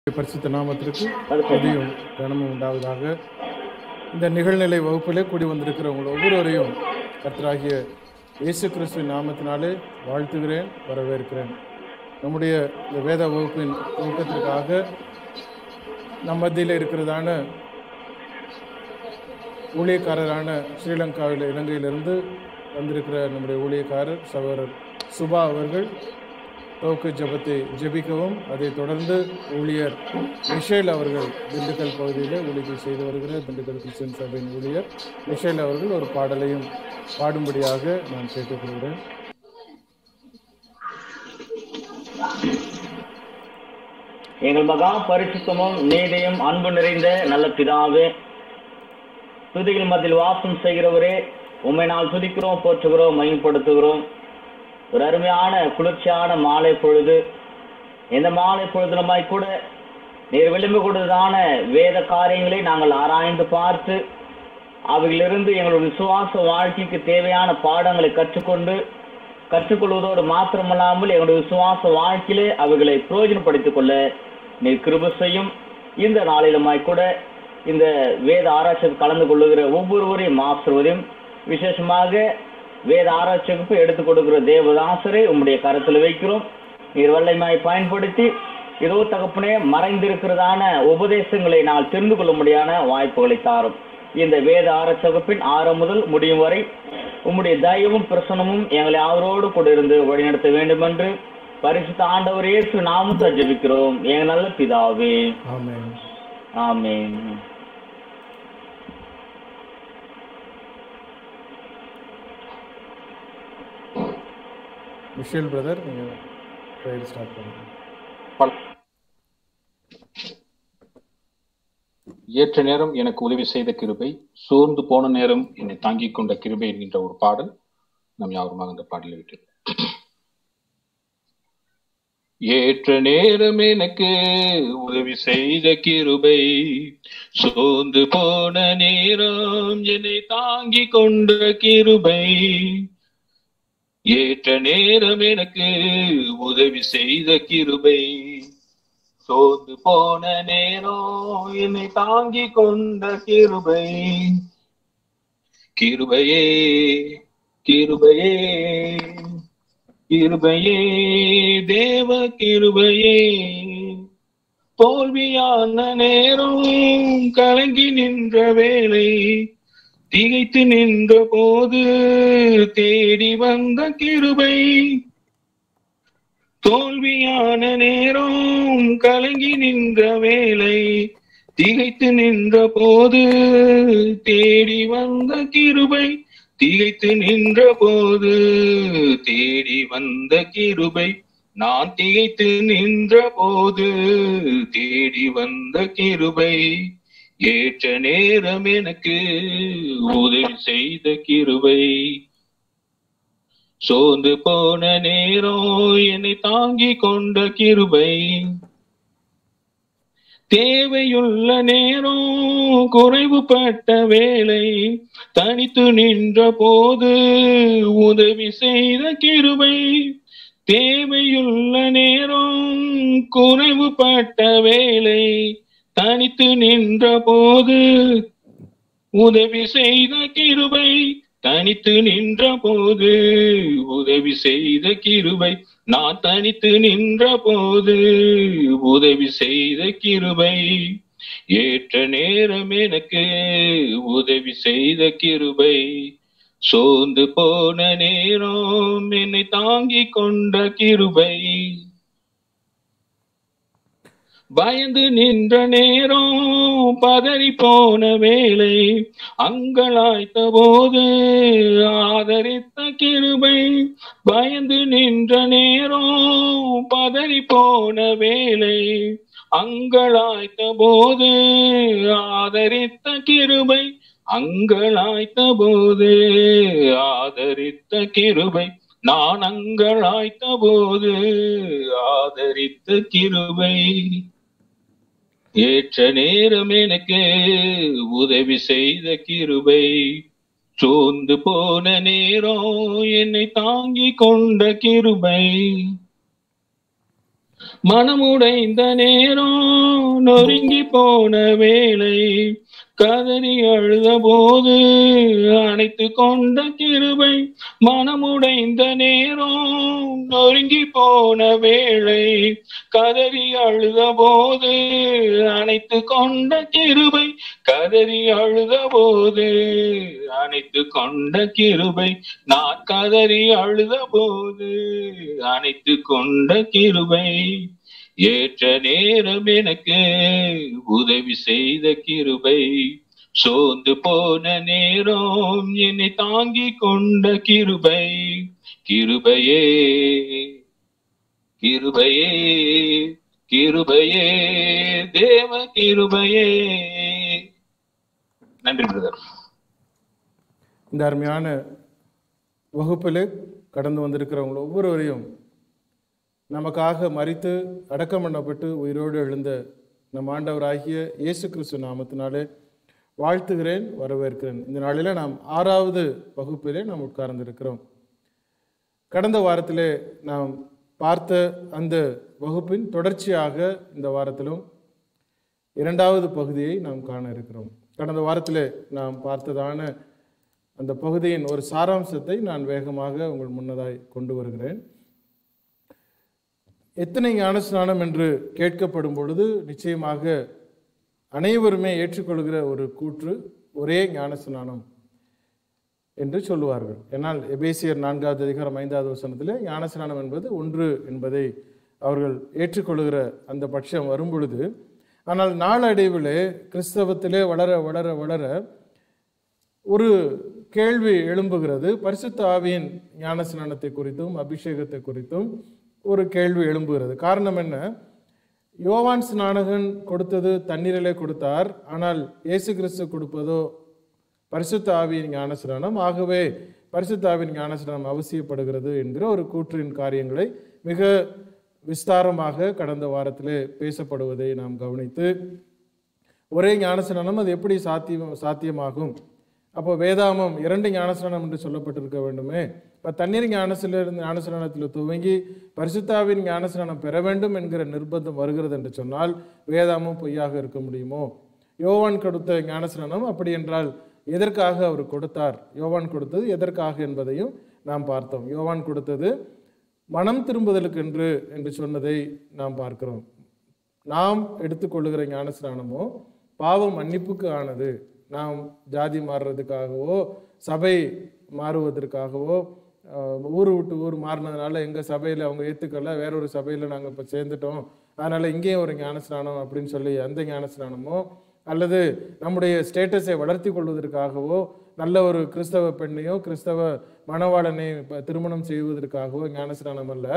பரிசுத்த நாமத்திற்கு துதியும் கனமும் உண்டாவதாக இந்த நிகழ்நிலை வகுப்பிலே கூடி வந்திருக்கிற உங்கள் ஒவ்வொருவரையும் கர்த்தராகிய இயேசு கிறிஸ்துவின் நாமத்தினாலே வாழ்த்துகிறேன் வரவேற்கிறேன் நம்முடைய இந்த வேத வகுப்பின் துவக்கத்திற்காக நம் மத்தியில் இருக்கிறதான ஊழியக்காரரான ஸ்ரீலங்காவில் இலங்கையிலிருந்து வந்திருக்கிற நம்முடைய ஊழியக்காரர் சகோதரர் சுபா அவர்கள் துவக்க ஜெபத்தை ஜெபிக்கவும் அதைத் தொடர்ந்து ஊழியர் மிஷேல் அவர்கள் திண்டுக்கல் பகுதியில் ஊழியத்தை செய்து வருகிற திண்டுக்கல் கிறிஸ்டியன் சபையின் ஊழியர் மிஷேல் அவர்கள் ஒரு பாடலையும் பாடும்படியாக நான் கேட்டுக்கொள்கிறேன் எங்கள் மகா பரிசுத்தமும் நீதியும் அன்பு நிறைந்த நல்ல பிதாவே துதிகள் மத்தியில் வாசம் செய்கிறவரே உண்மை நாள் துதிக்கிறோம் போற்றுகிறோம் மயப்படுத்துகிறோம் ஒரு அருமையான குளிர்ச்சியான மாலை பொழுது இந்த மாலை பொழுதுலமாய் கூட நீர் விளிம்பு கொடுத்ததான வேத காரியங்களை நாங்கள் ஆராய்ந்து பார்த்து அவைகளிலிருந்து எங்களுடைய விசுவாச வாழ்க்கைக்கு தேவையான பாடங்களை கற்றுக்கொண்டு கற்றுக்கொள்வதோடு மாத்திரமல்லாமல் எங்களுடைய விசுவாச வாழ்க்கையிலே அவைகளை பிரயோஜனப்படுத்திக் கொள்ள நீர் கிருப செய்யும் இந்த நாளிலுமாய் கூட இந்த வேத ஆராய்ச்சியில் கலந்து கொள்ளுகிற ஒவ்வொருவரையும் ஆசிர்வதையும் விசேஷமாக வேத ஆராய்ச்சிக்கு எடுத்துக் கொடுக்கிற தேவதாசரை உம்முடைய கருத்தில் வைக்கிறோம் நீர் வல்லமையாய் பயன்படுத்தி இதோ தகப்பனே மறைந்திருக்கிறதான உபதேசங்களை நாங்கள் தெரிந்து கொள்ளும்படியான வாய்ப்புகளை தாரும் இந்த வேத ஆராய்ச்சி வகுப்பின் ஆரம்பம் முதல் முடியும் வரை உம்முடைய தயவும் பிரசனமும் எங்களை அவரோடு கூட இருந்து வழிநடத்த வேண்டும் என்று பரிசுத்த ஆண்டவர் இயேசு நாமத்தை ஜெபிக்கிறோம் எங்க நல்ல பிதாவே ஆமென் ஆமென் மிஷேல் பிரதர் நீங்கள் ப்ரேயர் ஸ்டார்ட் பண்ணுங்கள் ஏற்ற நேரம் எனக்கு உதவி செய்த கிருபை சோர்ந்து போன நேரம் என்னை தாங்கிக் கொண்ட கிருபை என்கின்ற ஒரு பாடல் நம் யாருமாக அந்த பாடலை விட்டு ஏற்ற நேரம் எனக்கு உதவி செய்த கிருபை சோர்ந்து போன நேரம் என்னை தாங்கிக் கொண்ட கிருபை ஏற்ற நேரம் எனக்கு உதவி செய்த கிருபை சோர்ந்து போன நேரம் என்னை தாங்கி கொண்ட கிருபை கிருபையே கிருபையே கிருபையே தேவ கிருபையே தோல்வியான நேரம் கலங்கி நின்ற வேளை திகைத்து நின்ற போது தேடி வந்த கிருபை தோல்வியான நேரம் கலங்கி நின்ற வேளை திகைத்து நின்ற போது தேடி வந்த கிருபை திகைத்து நின்ற போது தேடி வந்த கிருபை நான் திகைத்து நின்ற போது தேடி வந்த கிருபை ஏற்ற நேரம் எனக்கு உதவி செய்த கிருபை சோர்ந்து போன நேரம் என்னை தாங்கி கொண்ட கிருபை தேவையுள்ள நேரம் குறைவுபட்ட வேலை தனித்து நின்ற போது உதவி செய்த கிருபை தேவையுள்ள நேரம் குறைவுபட்ட வேலை தனித்து நின்ற போது உதவி செய்த கிருபை தனித்து நின்ற போது உதவி செய்த கிருபை நான் தனித்து நின்ற போது உதவி செய்த கிருபை ஏற்ற நேரம் எனக்கு உதவி செய்த கிருபை சோர்ந்து போன நேரம் என்னை தாங்கிக் கொண்ட கிருபை பயந்து நின்ற நேரம் பதறி போன வேளை அங்கலாய்த்த போது ஆதரித்த கிருபை பயந்து நின்ற நேரம் பதறி போன வேளை அங்கலாய்த்த போது ஆதரித்த கிருபை அங்கலாய்த்த போது ஆதரித்த கிருபை நான் அங்கலாய்த்த போது ஆதரித்த கிருபை ஏற்ற நேரம் எனக்கு உதவி செய்த கிருபை சோர்ந்து போன நேரம் என்னை தாங்கி கொண்ட கிருபை மனமுடைந்த நேரம் நொறுங்கி போன வேளை கதறி அழுத போது அணைத்து கொண்ட கிருபை மனமுடைந்த நேரம் நொறுங்கி போன வேளை கதறி அழுத போது அணைத்து கொண்ட கிருபை கதறி அழுத போது அணைத்து கொண்ட கிருபை நான் கதறி அழுத போது அணைத்து கொண்ட கிருபை ஏற்ற நேரம் எனக்கு உதவி செய்த கிருபை சோர்ந்து போன நேரம் என்னை தாங்கி கொண்ட கிருபை கிருபையே கிருபையே கிருபையே தேவ கிருபையே நன்றி பிரதர் இந்த அருமையான வகுப்பில் கடந்து வந்திருக்கிறவங்க ஒவ்வொருவரையும் நமக்காக மறித்து அடக்கம் பண்ணப்பட்டு உயிரோடு எழுந்த நம் ஆண்டவராகிய இயேசு கிறிஸ்து நாமத்தினாலே வாழ்த்துகிறேன் வரவேற்கிறேன் இந்த நாளில் நாம் ஆறாவது வகுப்பிலே நாம் உட்கார்ந்திருக்கிறோம் கடந்த வாரத்திலே நாம் பார்த்த அந்த வகுப்பின் தொடர்ச்சியாக இந்த வாரத்திலும் இரண்டாவது பகுதியை நாம் காண இருக்கிறோம் கடந்த வாரத்திலே நாம் பார்த்ததான அந்த பகுதியின் ஒரு சாராம்சத்தை நான் வேகமாக உங்கள் முன்னதாய் கொண்டு வருகிறேன் எத்தனை ஞானஸ்நானம் என்று கேட்கப்படும் பொழுது நிச்சயமாக அனைவருமே ஏற்றுக்கொள்கிற ஒரு கூற்று ஒரே ஞானஸ்நானம் என்று சொல்லுவார்கள் ஏன்னால் எபேசியர் நான்காவது அதிகாரம் ஐந்தாவது வசனத்தில் ஞானஸ்நானம் என்பது ஒன்று என்பதை அவர்கள் ஏற்றுக்கொள்கிற அந்த பட்சம் வரும் பொழுது ஆனால் நாளடைவிலே கிறிஸ்தவத்திலே வளர வளர வளர ஒரு கேள்வி எழும்புகிறது பரிசுத்த ஆவியின் ஞானஸ்நானத்தை குறித்தும் அபிஷேகத்தை குறித்தும் ஒரு கேள்வி எழும்புகிறது காரணம் என்ன யோவான் ஸ்நானகன் கொடுத்தது தண்ணீரிலே கொடுத்தார் ஆனால் இயேசு கிறிஸ்து கொடுப்பதோ பரிசுத்த ஆவியின் ஞானஸ்நானம் ஆகவே பரிசுத்த ஆவியின் ஞானஸ்நானம் அவசியப்படுகிறது என்கிற ஒரு கூற்றின் காரியங்களை மிக விஸ்தாரமாக கடந்த வாரத்திலே பேசப்படுவதை நாம் கவனித்து ஒரே ஞானஸ்நானம் அது எப்படி சாத்தியம் சாத்தியமாகும் அப்போ வேதாமம் இரண்டு ஞானஸ்நானம் என்று சொல்லப்பட்டிருக்க வேண்டுமே இப்போ தண்ணீர் ஞானசிலிருந்து ஞானஸ்நானத்தில் துவங்கி பரிசுத்தாவின் ஞானஸ்நானம் பெற வேண்டும் என்கிற நிர்பந்தம் வருகிறது என்று சொன்னால் வேதாமம் பொய்யாக இருக்க முடியுமோ யோவான் கொடுத்த ஞானஸ்நானம் அப்படி என்றால் எதற்காக அவர் கொடுத்தார் யோவான் கொடுத்தது எதற்காக என்பதையும் நாம் பார்த்தோம் யோவான் கொடுத்தது மனம் திரும்புதலுக்கென்று என்று சொன்னதை நாம் பார்க்கிறோம் நாம் எடுத்துக்கொள்ளுகிற ஞானஸ்நானமோ பாவம் மன்னிப்புக்கு ஆனது நாம் ஜாதி மாறுறதுக்காகவோ சபை மாறுவதற்காகவோ அஹ், ஊர் விட்டு ஊர் மாறினதுனால எங்கள் சபையில் அவங்க ஏற்றுக்கல வேற ஒரு சபையில் நாங்கள் இப்போ சேர்ந்துட்டோம் அதனால் இங்கேயும் ஒரு ஞானஸ்நானம் அப்படின்னு சொல்லி அந்த ஞானஸ்நானமோ அல்லது நம்முடைய ஸ்டேட்டஸை வளர்த்தி கொள்வதற்காகவோ நல்ல ஒரு கிறிஸ்தவ பெண்ணையோ கிறிஸ்தவ மணவாளனை ப- திருமணம் செய்வதற்காகவோ ஞானஸ்நானம் அல்ல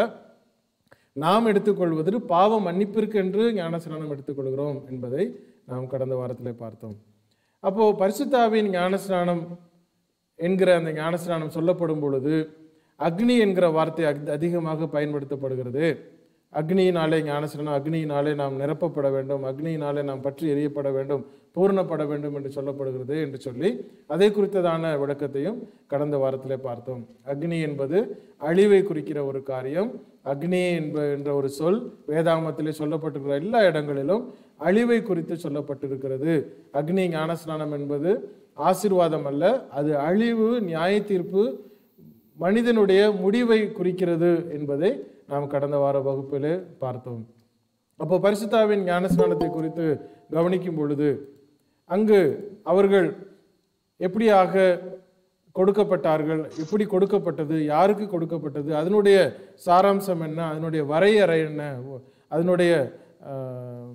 நாம் எடுத்துக்கொள்வது பாவ மன்னிப்பிற்கென்று ஞானஸ்நானம் எடுத்துக்கொள்கிறோம் என்பதை நாம் கடந்த வாரத்திலே பார்த்தோம் அப்போ பரிசுத்தாவின் ஞானஸ்நானம் என்கிற அந்த ஞானஸ்நானம் சொல்லப்படும் பொழுது அக்னி என்கிற வார்த்தை அக்- அதிகமாக பயன்படுத்தப்படுகிறது அக்னியினாலே ஞானஸ்நானம் அக்னியினாலே நாம் நிரப்பப்பட வேண்டும் அக்னியினாலே நாம் பற்றி எரியப்பட வேண்டும் பூர்ணப்பட வேண்டும் என்று சொல்லப்படுகிறது என்று சொல்லி அதை குறித்ததான விளக்கத்தையும் கடந்த வாரத்திலே பார்த்தோம் அக்னி என்பது அழிவை குறிக்கிற ஒரு காரியம் அக்னி என்ப என்ற ஒரு சொல் வேதாகமத்திலே சொல்லப்பட்டிருக்கிற எல்லா இடங்களிலும் அழிவை குறித்து சொல்லப்பட்டிருக்கிறது அக்னி ஞானஸ்நானம் என்பது ஆசீர்வாதம் அல்ல அது அழிவு நியாய தீர்ப்பு மனிதனுடைய முடிவை குறிக்கிறது என்பதை நாம் கடந்த வார வகுப்பிலே பார்த்தோம் அப்போ பரிசுத்தாவின் ஞானஸ்நானத்தை குறித்து கவனிக்கும் பொழுது அங்கு அவர்கள் எப்படியாக கொடுக்கப்பட்டார்கள் எப்படி கொடுக்கப்பட்டது யாருக்கு கொடுக்கப்பட்டது அதனுடைய சாராம்சம் என்ன அதனுடைய வரையறை என்ன அதனுடைய ஆஹ்,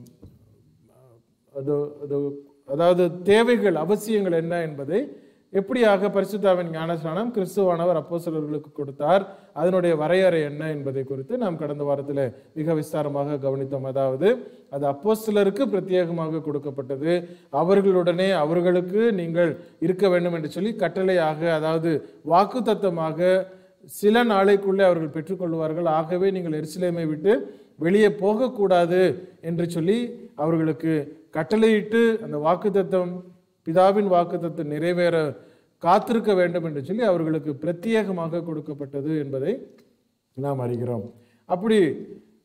அது அது அதாவது தேவைகள் அவசியங்கள் என்ன என்பதை எப்படியாக பரிசுத்தாவின் ஞானஸ்நானம் கிறிஸ்துவானவர் அப்போஸ்தலர்களுக்கு கொடுத்தார் அதனுடைய வரையறை என்ன என்பதை குறித்து நாம் கடந்த வாரத்தில் மிக விஸ்தாரமாக கவனித்தோம் அதாவது அது அப்போஸ்தலருக்கு பிரத்யேகமாக கொடுக்கப்பட்டது அவர்களுடனே அவர்களுக்கு நீங்கள் இருக்க வேண்டும் என்று சொல்லி கட்டளையாக அதாவது வாக்குத்தத்தமாக சில நாளைக்குள்ளே அவர்கள் பெற்றுக்கொள்வார்கள் ஆகவே நீங்கள் எருசலேமை விட்டு வெளியே போகக்கூடாது என்று சொல்லி அவர்களுக்கு கட்டளையிட்டு அந்த வாக்குத்தத்தம் பிதாவின் வாக்குத்தத்தம் நிறைவேற காத்திருக்க வேண்டும் என்று சொல்லி அவர்களுக்கு பிரத்யேகமாக கொடுக்கப்பட்டது என்பதை நாம் அறிகிறோம் அப்படி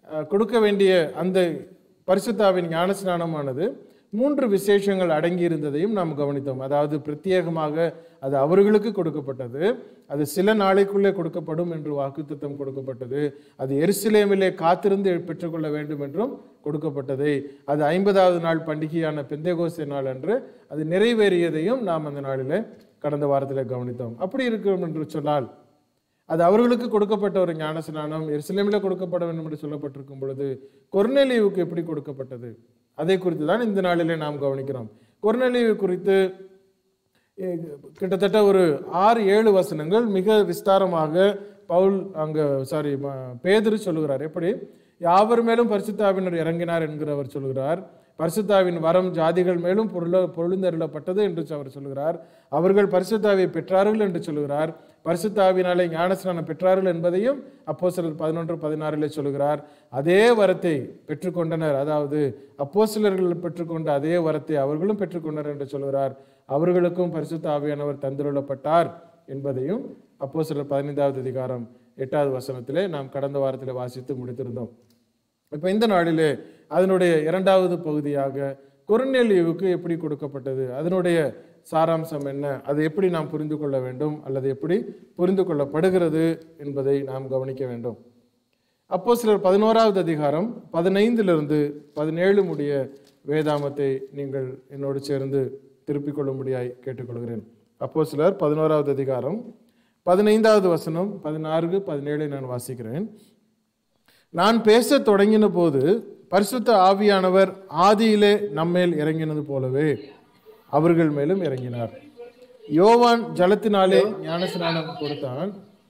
அஹ், கொடுக்க வேண்டிய அந்த பரிசுத்தாவின் ஞானஸ்நானமானது மூன்று விசேஷங்கள் அடங்கி இருந்ததையும் நாம் கவனித்தோம் அதாவது பிரத்யேகமாக அது அவர்களுக்கு கொடுக்கப்பட்டது அது சில நாளைக்குள்ளே கொடுக்கப்படும் என்று வாக்குத்தத்தம் கொடுக்கப்பட்டது அது எருசலேமிலே காத்திருந்து பெற்றுக்கொள்ள வேண்டும் என்றும் கொடுக்கப்பட்டது அது ஐம்பதாவது நாள் பண்டிகையான பெந்தேகோஸ்தே நாள் அன்று அது நிறைவேறியதையும் நாம் அந்த நாளிலே கடந்த வாரத்தில் கவனித்தோம் அப்படி இருக்கும் என்று சொன்னால் அது அவர்களுக்கு கொடுக்கப்பட்ட ஒரு ஞானஸ்நானம் எருசலேமில் கொடுக்கப்பட வேண்டும் என்று சொல்லப்பட்டிருக்கும் பொழுது கொர்நேலியுவுக்கு எப்படி கொடுக்கப்பட்டது அதை குறித்து தான் இந்த நாளிலே நாம் கவனிக்கிறோம் கொர்நேலியு குறித்து எ- கிட்டத்தட்ட ஒரு ஆறு ஏழு வசனங்கள் மிக விஸ்தாரமாக பவுல் அங்க சாரி பேதுரு சொல்லுகிறார் எப்படி யாவர் மேலும் பரிசுத்தாவினர் இறங்கினார் என்கிறவர் சொல்கிறார் பரிசுத்தாவின் வரம் ஜாதிகள் மேலும் பொருள பொழுந்தருளப்பட்டது என்று அவர் சொல்கிறார் அவர்கள் பரிசுத்தாவை பெற்றார்கள் என்று சொல்கிறார் பரிசுத்தாவினாலே ஞானஸ்நானம் பெற்றார்கள் என்பதையும் அப்போஸ்தலர் பதினொன்று பதினாறிலே சொல்கிறார் அதே வரத்தை பெற்றுக்கொண்டனர் அதாவது அப்போஸ்தலர்கள் பெற்றுக்கொண்ட அதே வரத்தை அவர்களும் பெற்றுக்கொண்டனர் என்று சொல்கிறார் அவர்களுக்கும் பரிசுத்த ஆவியானவர் தந்துள்ளப்பட்டார் என்பதையும் அப்போஸ்தலர் பதினைந்தாவது அதிகாரம் எட்டாவது வசனத்திலே நாம் கடந்த வாரத்தில் வாசித்து முடித்திருந்தோம் இப்போ இந்த நாளிலே அதனுடைய இரண்டாவது பகுதியாக கொர்நேலியுவுக்கு எப்படி கொடுக்கப்பட்டது அதனுடைய சாராம்சம் என்ன அது எப்படி நாம் புரிந்து கொள்ள வேண்டும் அல்லது எப்படி புரிந்து கொள்ளப்படுகிறது என்பதை நாம் கவனிக்க வேண்டும் அப்போ சிலர் பதினோராவது அதிகாரம் பதினைந்திலிருந்து பதினேழு முடிய வேதாமத்தை நீங்கள் என்னோடு சேர்ந்து திருப்பிக் கொள்ளும்படியாய் கேட்டுக்கொள்கிறேன் அப்போ சிலர் பதினோராவது அதிகாரம் பதினைந்தாவது வசனம் பதினாறு பதினேழை நான் வாசிக்கிறேன் நான் பேசத் தொடங்கின போது பரிசுத்த ஆவியானவர் ஆதியிலே நம்மேல் இறங்கினது போலவே அவர்கள் மேலும் இறங்கினார் யோவான் ஜலத்தினாலே ஞானஸ்நானம் கொடுத்தான்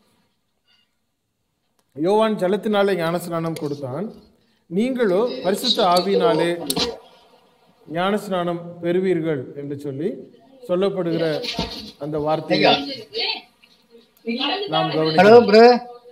யோவான் ஜலத்தினாலே ஞானஸ்நானம் கொடுத்தான் நீங்களோ பரிசுத்த ஆவியினாலே ஞானஸ்நானம் பெறுவீர்கள் என்று சொல்லி சொல்லப்படுகிற அந்த வார்த்தையை நாம் கவனிக்கிறோம் ஹலோ ப்ரோ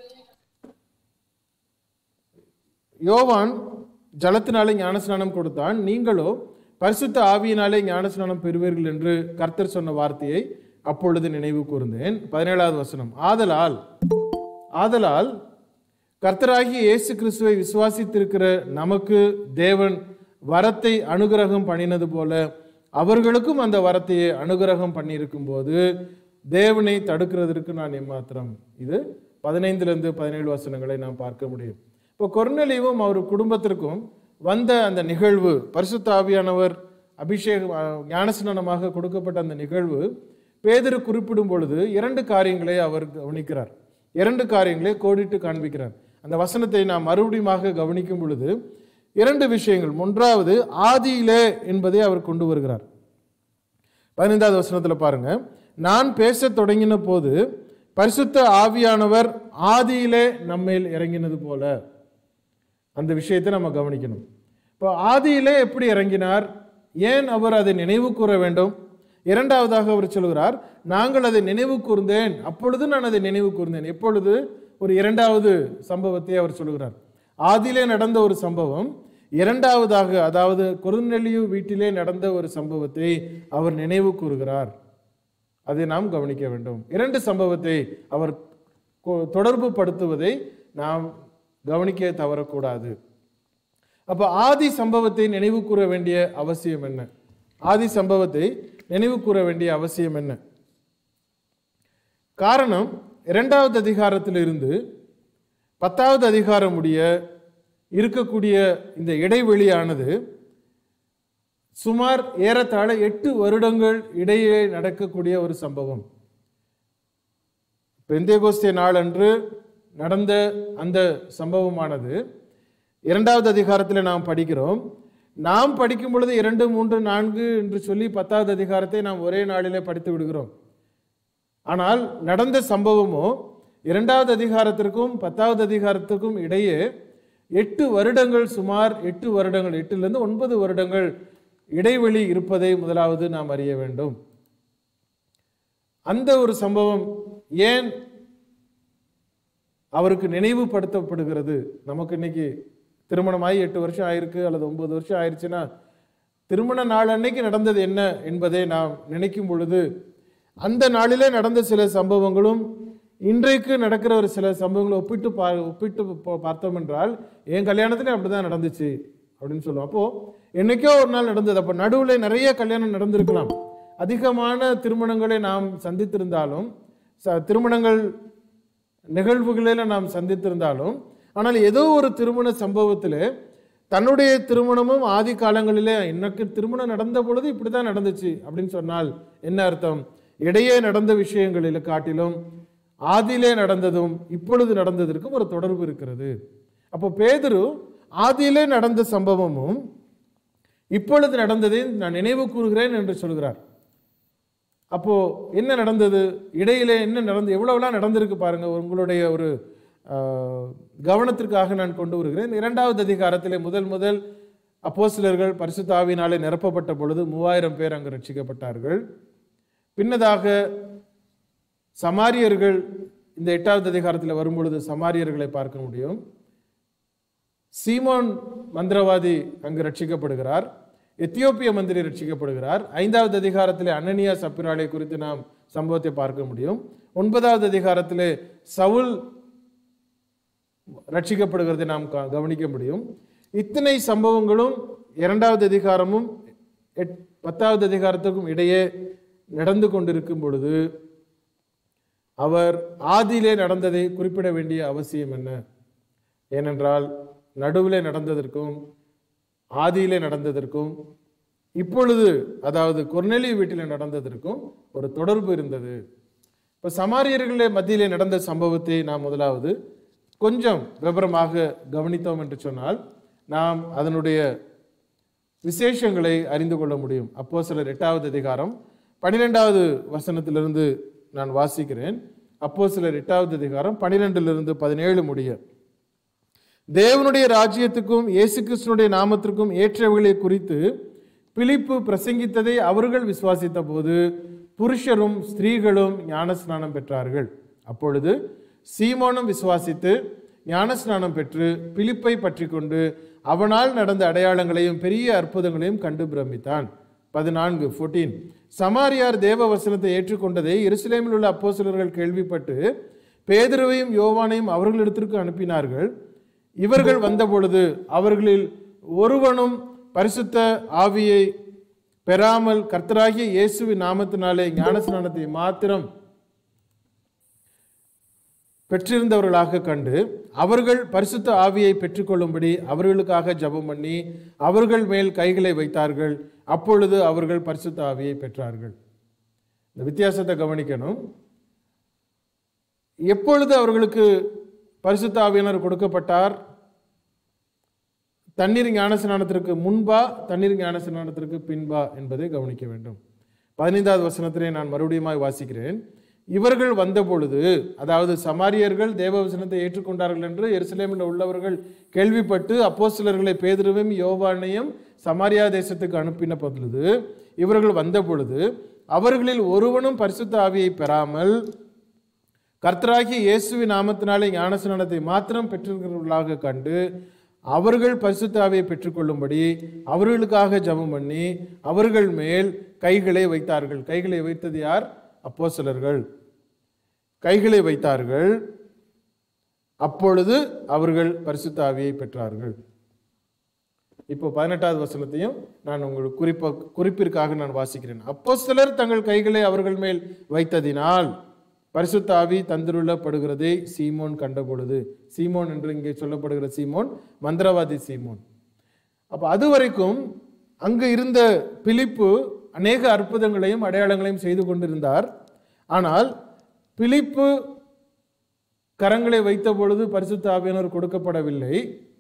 யோவான் ஜலத்தினாலே ஞானஸ்நானம் கொடுத்தான் நீங்களோ பரிசுத்த ஆவியினாலே ஞானஸ்நானம் பெறுவீர்கள் என்று கர்த்தர் சொன்ன வார்த்தையை அப்பொழுது நினைவு கூர்ந்தேன் பதினேழாவது வசனம் ஆதலால் ஆதலால் கர்த்தராகிய இயேசு கிறிஸ்துவை விசுவாசித்திருக்கிற நமக்கு தேவன் வரத்தை அனுகிரகம் பண்ணினது போல அவர்களுக்கும் அந்த வரத்தையே அனுகிரகம் பண்ணியிருக்கும் போது தேவனை தடுக்கிறதற்கு நான் எம்மாத்திரம் இது பதினைந்திலிருந்து பதினேழு வசனங்களை நாம் பார்க்க முடியும் இப்போ கொர்நெலியும் அவர் குடும்பத்திற்கும் வந்த அந்த நிகழ்வு பரிசுத்த ஆவியானவர் அபிஷேகம் அஹ், ஞானஸ்நானமாக கொடுக்கப்பட்ட அந்த நிகழ்வு பேதரு குறிப்பிடும் பொழுது இரண்டு காரியங்களை அவர் கவனிக்கிறார் இரண்டு காரியங்களை கோடிட்டு காண்பிக்கிறார் அந்த வசனத்தை நாம் மறுபடியுமாக கவனிக்கும் பொழுது இரண்டு விஷயங்கள் ஒன்றாவது ஆதியிலே என்பதை அவர் கொண்டு வருகிறார் பதினைந்தாவது வசனத்துல பாருங்க நான் பேசத் தொடங்கின போது பரிசுத்த ஆவியானவர் ஆதியிலே நம்மேல் இறங்கினது போல அந்த விஷயத்தை நம்ம கவனிக்கணும் இப்போ ஆதியிலே எப்படி இறங்கினார் ஏன் அவர் அதை நினைவு கூற வேண்டும் இரண்டாவதாக அவர் சொல்கிறார் நாங்கள் அதை நினைவு கூர்ந்தேன் அப்பொழுது நான் அதை நினைவு கூர்ந்தேன் எப்பொழுது ஒரு இரண்டாவது சம்பவத்தை அவர் சொல்கிறார் ஆதியிலே நடந்த ஒரு சம்பவம் இரண்டாவதாக அதாவது கொருநெல்லியு வீட்டிலே நடந்த ஒரு சம்பவத்தை அவர் நினைவு கூறுகிறார் அதை நாம் கவனிக்க வேண்டும் இரண்டு சம்பவத்தை அவர் கொ- தொடர்பு படுத்துவதை நாம் கவனிக்க தவறக்கூடாது அப்ப ஆதி சம்பவத்தை நினைவு கூற வேண்டிய அவசியம் என்ன ஆதி சம்பவத்தை நினைவு கூற வேண்டிய அவசியம் என்ன காரணம் இரண்டாவது அதிகாரத்திலிருந்து பத்தாவது அதிகாரம் முடிய இருக்கக்கூடிய இந்த இடைவெளியானது சுமார் ஏறத்தாழ எட்டு வருடங்கள் இடையே நடக்கக்கூடிய ஒரு சம்பவம் பெந்தேகோஸ்தே நாள் அன்று நடந்த அந்த சம்பவமானது இரண்டாவது அதிகாரத்தில் நாம் படிக்கிறோம் நாம் படிக்கும் பொழுது இரண்டு மூன்று நான்கு என்று சொல்லி பத்தாவது அதிகாரத்தை நாம் ஒரே நாளிலே படித்து விடுகிறோம் ஆனால் நடந்த சம்பவமோ இரண்டாவது அதிகாரத்திற்கும் பத்தாவது அதிகாரத்திற்கும் இடையே எட்டு வருடங்கள் சுமார் எட்டு வருடங்கள் எட்டிலிருந்து ஒன்பது வருடங்கள் இடைவெளி இருப்பதை முதலாவது நாம் அறிய வேண்டும் அந்த ஒரு சம்பவம் ஏன் அவருக்கு நினைவுபடுத்தப்படுகிறது நமக்கு இன்னைக்கு திருமணமாகி எட்டு வருஷம் ஆயிருக்கு அல்லது ஒன்பது வருஷம் ஆயிடுச்சுன்னா திருமண நாள் அன்னைக்கு நடந்தது என்ன என்பதை நாம் நினைக்கும் பொழுது அந்த நாளிலே நடந்த சில சம்பவங்களும் இன்றைக்கு நடக்கிற ஒரு சில சம்பவங்களை ஒப்பிட்டு பா ஒப்பிட்டு பா- பார்த்தோம் என்றால் என் கல்யாணத்துல அப்படிதான் நடந்துச்சு அப்படின்னு சொல்லுவோம் அப்போ என்னைக்கோ ஒரு நாள் நடந்தது அப்போ நடுவில் நிறைய கல்யாணம் நடந்திருக்கலாம் அதிகமான திருமணங்களை நாம் சந்தித்திருந்தாலும் ச- திருமணங்கள் நிகழ்வுகளில் நாம் சந்தித்திருந்தாலும் ஆனால் ஏதோ ஒரு திருமண சம்பவத்தில் தன்னுடைய திருமணமும் ஆதி காலங்களிலே எனக்கு திருமணம் நடந்த பொழுது இப்படி தான் நடந்துச்சு அப்படின்னு சொன்னால் என்ன அர்த்தம் இடையே நடந்த விஷயங்களில் காட்டிலும் ஆதியிலே நடந்ததும் இப்பொழுது நடந்ததற்கும் ஒரு தொடர்பு இருக்கிறது அப்போ பேதுரு ஆதியிலே நடந்த சம்பவமும் இப்பொழுது நடந்ததை நான் நினைவு கூறுகிறேன் என்று சொல்கிறார் அப்போ என்ன நடந்தது இடையிலே என்ன நடந்து எவ்வளவுலாம் நடந்திருக்கு பாருங்க உங்களுடைய ஒரு ஆஹ், கவனத்திற்காக நான் கொண்டு வருகிறேன் இரண்டாவது அதிகாரத்திலே முதல் முதல் அப்போஸ்தலர்கள் பரிசுத்தாவினாலே நிரப்பப்பட்ட பொழுது மூவாயிரம் பேர் அங்கு ரட்சிக்கப்பட்டார்கள் பின்னதாக சமாரியர்கள் இந்த எட்டாவது அதிகாரத்தில் வரும்பொழுது சமாரியர்களை பார்க்க முடியும் சீமோன் மந்திரவாதி அங்கு ரட்சிக்கப்படுகிறார் எத்தியோப்பிய மந்திரி ரட்சிக்கப்படுகிறார் ஐந்தாவது அதிகாரத்திலே அனனியா சப்பிராலை குறித்து நாம் சம்பவத்தை பார்க்க முடியும் ஒன்பதாவது அதிகாரத்திலே சவுல் ரட்சிக்கப்படுகிறதை நாம் க- கவனிக்க முடியும் இத்தனை சம்பவங்களும் இரண்டாவது அதிகாரமும் எட்- பத்தாவது அதிகாரத்துக்கும் இடையே நடந்து கொண்டிருக்கும் பொழுது அவர் ஆதியிலே நடந்ததை குறிப்பிட வேண்டிய அவசியம் என்ன ஏனென்றால் நடுவிலே நடந்ததற்கும் ஆதியிலே நடந்ததற்கும் இப்பொழுது அதாவது கொர்நெலி வீட்டில் நடந்ததற்கும் ஒரு தொடர்பு இருந்தது இப்போ சமாரியர்களே மத்தியிலே நடந்த சம்பவத்தை நாம் முதலாவது கொஞ்சம் விவரமாக கவனித்தோம் என்று சொன்னால் நாம் அதனுடைய விசேஷங்களை அறிந்து கொள்ள முடியும் அப்போ சிலர் எட்டாவது அதிகாரம் பனிரெண்டாவது வசனத்திலிருந்து நான் வாசிக்கிறேன் அப்போ சிலர் எட்டாவது அதிகாரம் பனிரெண்டிலிருந்து பதினேழு முடிய தேவனுடைய ராஜ்யத்துக்கும் இயேசு கிறிஸ்துனுடைய நாமத்திற்கும் ஏற்றவைகளை குறித்து பிலிப்பு பிரசங்கித்ததை அவர்கள் விசுவாசித்த போது புருஷரும் ஸ்திரீகளும் ஞானஸ்நானம் பெற்றார்கள் அப்பொழுது சீமோனும் விசுவாசித்து ஞானஸ்நானம் பெற்று பிலிப்பை பற்றி கொண்டு அவனால் நடந்த அடையாளங்களையும் பெரிய அற்புதங்களையும் கண்டு பிரமித்தான் பதினான்கு 14 சமாரியார் தேவ வசனத்தை ஏற்றுக்கொண்டதை எருசலேமில் உள்ள அப்போஸ்தலர்கள் கேள்விப்பட்டு பேதுருவையும் யோவானையும் அவர்களிடத்திற்கு அனுப்பினார்கள் இவர்கள் வந்தபொழுது அவர்களில் ஒருவனும் பரிசுத்த ஆவியை பெறாமல் கர்த்தராகிய இயேசுவின் நாமத்தினாலே ஞானஸ்நானத்தை மாத்திரம் பெற்றிருந்தவர்களாக கண்டு அவர்கள் பரிசுத்த ஆவியை பெற்றுக்கொள்ளும்படி அவர்களுக்காக ஜெபம் பண்ணி அவர்கள் மேல் கைகளை வைத்தார்கள் அப்பொழுது அவர்கள் பரிசுத்த ஆவியை பெற்றார்கள் இந்த வித்தியாசத்தை கவனிக்கணும் எப்பொழுது அவர்களுக்கு பரிசுத்த ஆவியினர் கொடுக்கப்பட்டார் தண்ணீர் ஞானஸ்நானத்திற்கு முன்பா தண்ணீர் ஞானஸ்நானத்திற்கு பின்பா என்பதை கவனிக்க வேண்டும் பதினைந்தாவது வசனத்திலே நான் மறுபடியுமாய் வாசிக்கிறேன் இவர்கள் வந்தபொழுது அதாவது சமாரியர்கள் தேவ வசனத்தை ஏற்றுக்கொண்டார்கள் என்று எருசலேமில் உள்ளவர்கள் கேள்விப்பட்டு அப்போஸ்தலர்களை பேதுருவையும் யோவானையும் சமாரியா தேசத்துக்கு அனுப்பின பொழுது இவர்கள் வந்தபொழுது அவர்களில் ஒருவனும் பரிசுத்த ஆவியை பெறாமல் கர்த்தராகிய இயேசுவின் நாமத்தினாலே ஞானஸ்நானத்தை மாத்திரம் பெற்றிருக்கிறவர்களாக கண்டு அவர்கள் பரிசுத்த ஆவியை பெற்றுக்கொள்ளும்படி அவர்களுக்காக ஜெபம் பண்ணி அவர்கள் மேல் கைகளை வைத்தார்கள் கைகளை வைத்தது யார் அப்போஸ்தலர்கள் கைகளை வைத்தார்கள் அப்பொழுது அவர்கள் பரிசுத்த ஆவியை பெற்றார்கள் இப்போ பதினெட்டாவது வசனத்தையும் நான் உங்களுக்கு குறிப்ப குறிப்பிற்காக நான் வாசிக்கிறேன் அப்போஸ்தலர் தங்கள் கைகளை அவர்கள் மேல் வைத்ததினால் பரிசுத்த ஆவி தந்துருள்ளப்படுகிறதை சீமோன் கண்டபொழுது சீமோன் என்று இங்கே சொல்லப்படுகிற சீமோன் மந்திரவாதி சீமோன் அப்போ அது வரைக்கும் அங்கு இருந்த பிலிப்பு அநேக அற்புதங்களையும் அடையாளங்களையும் செய்து கொண்டிருந்தார் ஆனால் பிலிப்பு கரங்களை வைத்த பொழுது பரிசுத்த ஆவியானவர் கொடுக்கப்படவில்லை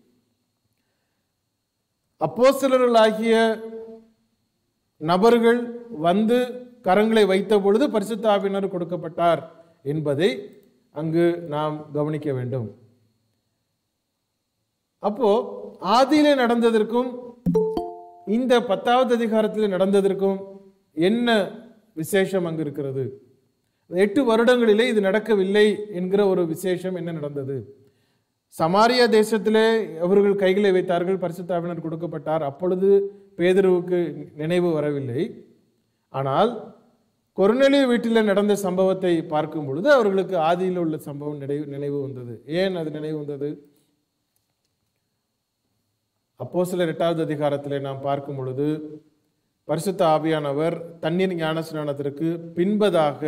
அப்போஸ்தலர்களாகிய நபர்கள் வந்து கரங்களை வைத்த பொழுது பரிசுத்த ஆவியினர் கொடுக்கப்பட்டார் என்பதை அங்கு நாம் கவனிக்க வேண்டும் அப்போ ஆதியிலே நடந்ததற்கும் இந்த பத்தாவது அதிகாரத்தில் நடந்ததற்கும் என்ன விசேஷம் அங்கு இருக்கிறது எட்டு வருடங்களிலே இது நடக்கவில்லை என்கிற ஒரு விசேஷம் என்ன நடந்தது சமாரியா தேசத்திலே அவர்கள் கைகளை வைத்தார்கள் பரிசுத்தாவினர் கொடுக்கப்பட்டார் அப்பொழுது பேதுருவுக்கு நினைவு வரவில்லை ஆனால் கொர்நேலிய வீட்டில் நடந்த சம்பவத்தை பார்க்கும் பொழுது அவர்களுக்கு ஆதியில் உள்ள சம்பவம் நினைவு நினைவு வந்தது ஏன் அது நினைவு வந்தது அப்போ சில எட்டாவது அதிகாரத்திலே நாம் பார்க்கும் பொழுது பரிசுத்த ஆவியானவர் தண்ணீர் ஞான ஸ்நானத்திற்கு பின்பதாக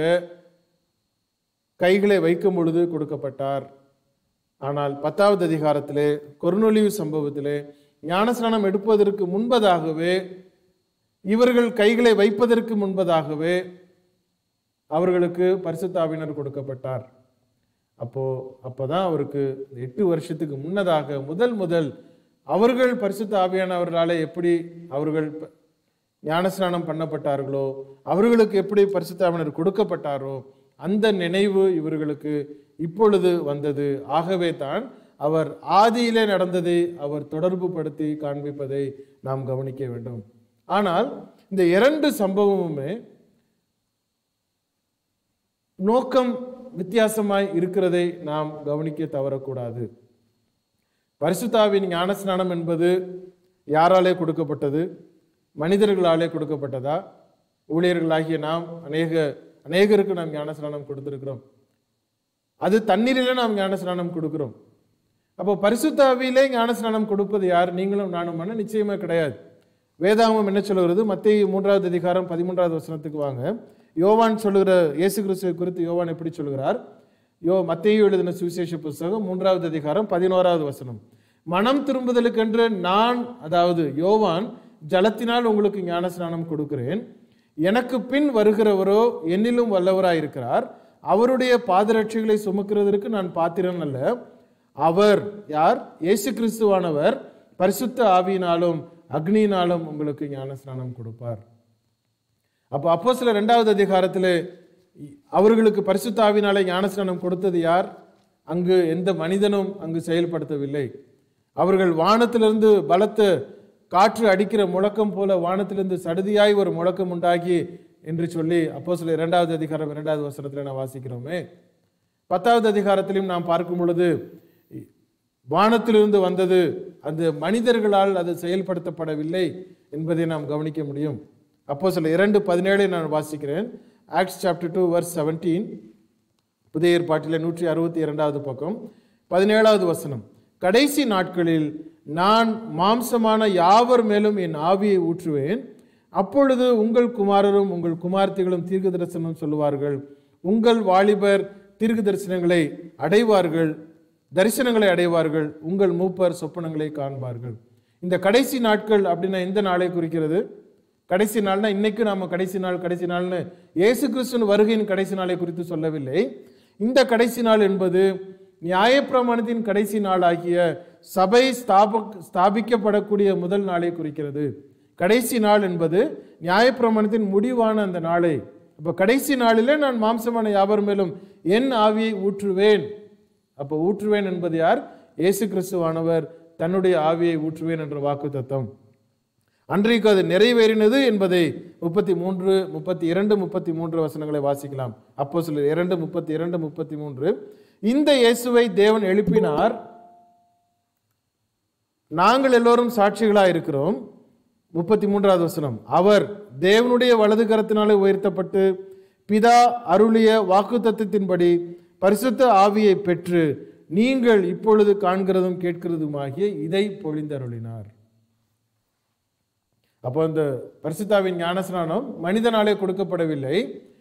கைகளை வைக்கும் பொழுது கொடுக்கப்பட்டார் ஆனால் பத்தாவது அதிகாரத்திலே கொர்நொலிவு சம்பவத்திலே ஞானஸ்நானம் எடுப்பதற்கு முன்பதாகவே இவர்கள் கைகளை வைப்பதற்கு முன்பதாகவே அவர்களுக்கு பரிசுத்தாவினர் கொடுக்கப்பட்டார் அப்போ அப்பதான் அவருக்கு இந்த எட்டு வருஷத்துக்கு முன்னதாக முதல் முதல் அவர்கள் பரிசுத்த ஆவியானவர்களாலே எப்படி அவர்கள் ப- ஞானஸ்நானம் பண்ணப்பட்டார்களோ அவர்களுக்கு எப்படி பரிசுத்த ஆவியானவர் கொடுக்கப்பட்டாரோ அந்த நினைவு இவர்களுக்கு இப்பொழுது வந்தது ஆகவே தான் அவர் ஆதியிலே நடந்ததை அவர் தொடர்பு படுத்தி காண்பிப்பதை நாம் கவனிக்க வேண்டும் ஆனால் இந்த இரண்டு சம்பவமுமே நோக்கம் வித்தியாசமாய் இருக்கிறதை நாம் கவனிக்க தவறக்கூடாது பரிசுத்தாவின் ஞானஸ்நானம் என்பது யாராலே கொடுக்கப்பட்டது மனிதர்களாலே கொடுக்கப்பட்டதா ஊழியர்களாகிய நாம் அநேக அநேகருக்கு நாம் ஞானஸ்நானம் கொடுத்திருக்கிறோம் அது தண்ணீரிலே நாம் ஞானஸ்நானம் கொடுக்கிறோம் அப்போ பரிசுத்தாவியிலே ஞானஸ்நானம் கொடுப்பது யார் நீங்களும் நானும் நிச்சயமா கிடையாது வேதாகமம் என்ன சொல்லுகிறது மத்திய மூன்றாவது அதிகாரம் பதிமூன்றாவது வசனத்துக்கு வாங்க யோவான் சொல்லுகிற இயேசு கிறிஸ்துவை குறித்து யோவான் எப்படி சொல்கிறார் யோ மத்தேயு எழுதின சுவிசேஷ புஸ்தகம் மூன்றாவது அதிகாரம் பதினோராவது வசனம் மனம் திரும்புதலுக்கென்று நான் அதாவது யோவான் ஜலத்தினால் உங்களுக்கு ஞானஸ்நானம் கொடுக்கிறேன் எனக்கு பின் வருகிறவரோ என்னிலும் வல்லவராயிருக்கிறார் அவருடைய பாதரட்சிகளை சுமக்கிறதற்கு நான் பாத்திரன் அல்ல அவர் யார் இயேசு கிறிஸ்துவானவர் பரிசுத்த ஆவியினாலும் அக்னியினாலும் உங்களுக்கு ஞானஸ்நானம் கொடுப்பார் அப்போ அப்போ சில ரெண்டாவது அதிகாரத்தில் அவர்களுக்கு பரிசுத்த ஆவியினாலே ஞானஸ்நானம் கொடுத்தது யார் அங்கு எந்த மனிதனும் அங்கு செயல்படுத்தவில்லை அவர்கள் வானத்திலிருந்து பலத்த காற்று அடிக்கிற முழக்கம் போல வானத்திலிருந்து சடுதியாய் ஒரு முழக்கம் உண்டாகி என்று சொல்லி அப்போ சில இரண்டாவது அதிகாரம் இரண்டாவது வசனத்தில் நான் வாசிக்கிறோமே பத்தாவது அதிகாரத்திலும் நாம் பார்க்கும் பொழுது வானத்திலிருந்து வந்தது அந்த மனிதர்களால் அது செயல்படுத்தப்படவில்லை என்பதை நாம் கவனிக்க முடியும் அப்போ சில இரண்டு பதினேழை நான் வாசிக்கிறேன் Acts chapter two verse seventeen புதிய ஏற்பாட்டில் நூற்றி அறுபத்தி இரண்டாவது பக்கம் பதினேழாவது வசனம் கடைசி நாட்களில் நான் மாம்சமான யாவர் மேலும் என் ஆவியை ஊற்றுவேன் அப்பொழுது உங்கள் குமாரரும் உங்கள் குமார்த்திகளும் தீர்க்க தரிசனம் சொல்லுவார்கள் உங்கள் வாலிபர் தீர்க்க தரிசனங்களை அடைவார்கள் தரிசனங்களை அடைவார்கள் உங்கள் மூப்பர் சொப்பனங்களை காண்பார்கள் இந்த கடைசி நாட்கள் அப்படின்னா எந்த நாளை குறிக்கிறது கடைசி நாள்னா இன்னைக்கு நாம கடைசி நாள் கடைசி நாள்னு இயேசு கிறிஸ்துவின் வருகையின் கடைசி நாளை குறித்து சொல்லவில்லை இந்த கடைசி நாள் என்பது நியாயப்பிரமாணத்தின் கடைசி நாள் ஆகிய சபை ஸ்தாப ஸ்தாபிக்கப்படக்கூடிய முதல் நாளை குறிக்கிறது கடைசி நாள் என்பது நியாயப்பிரமாணத்தின் முடிவான அந்த நாளை அப்போ கடைசி நாளிலே நான் மாம்சமான யாவர் மேலும் என் ஆவியை ஊற்றுவேன் அப்போ ஊற்றுவேன் என்பது யார் இயேசு கிறிஸ்துவானவர் தன்னுடைய ஆவியை ஊற்றுவேன் என்ற வாக்கு தத்தம் அன்றைக்கு அது நிறைவேறினது என்பதை முப்பத்தி மூன்று முப்பத்தி இரண்டு முப்பத்தி மூன்று வசனங்களை வாசிக்கலாம் அப்போ சில இரண்டு முப்பத்தி இரண்டு முப்பத்தி மூன்று இந்த இயேசுவை தேவன் எழுப்பினார் நாங்கள் எல்லோரும் சாட்சிகளாக இருக்கிறோம் முப்பத்தி மூன்றாவது வசனம் அவர் தேவனுடைய வலது கரத்தினாலே உயர்த்தப்பட்டு பிதா அருளிய வாக்குத்தத்தத்தின்படி பரிசுத்த ஆவியை பெற்று நீங்கள் இப்பொழுது காண்கிறதும் கேட்கிறதுமாகிய இதை பொழிந்தருளினார் அப்போ இந்த பரிசுத்தாவின் ஞானஸ்நானம் மனிதனாலே கொடுக்கப்படவில்லை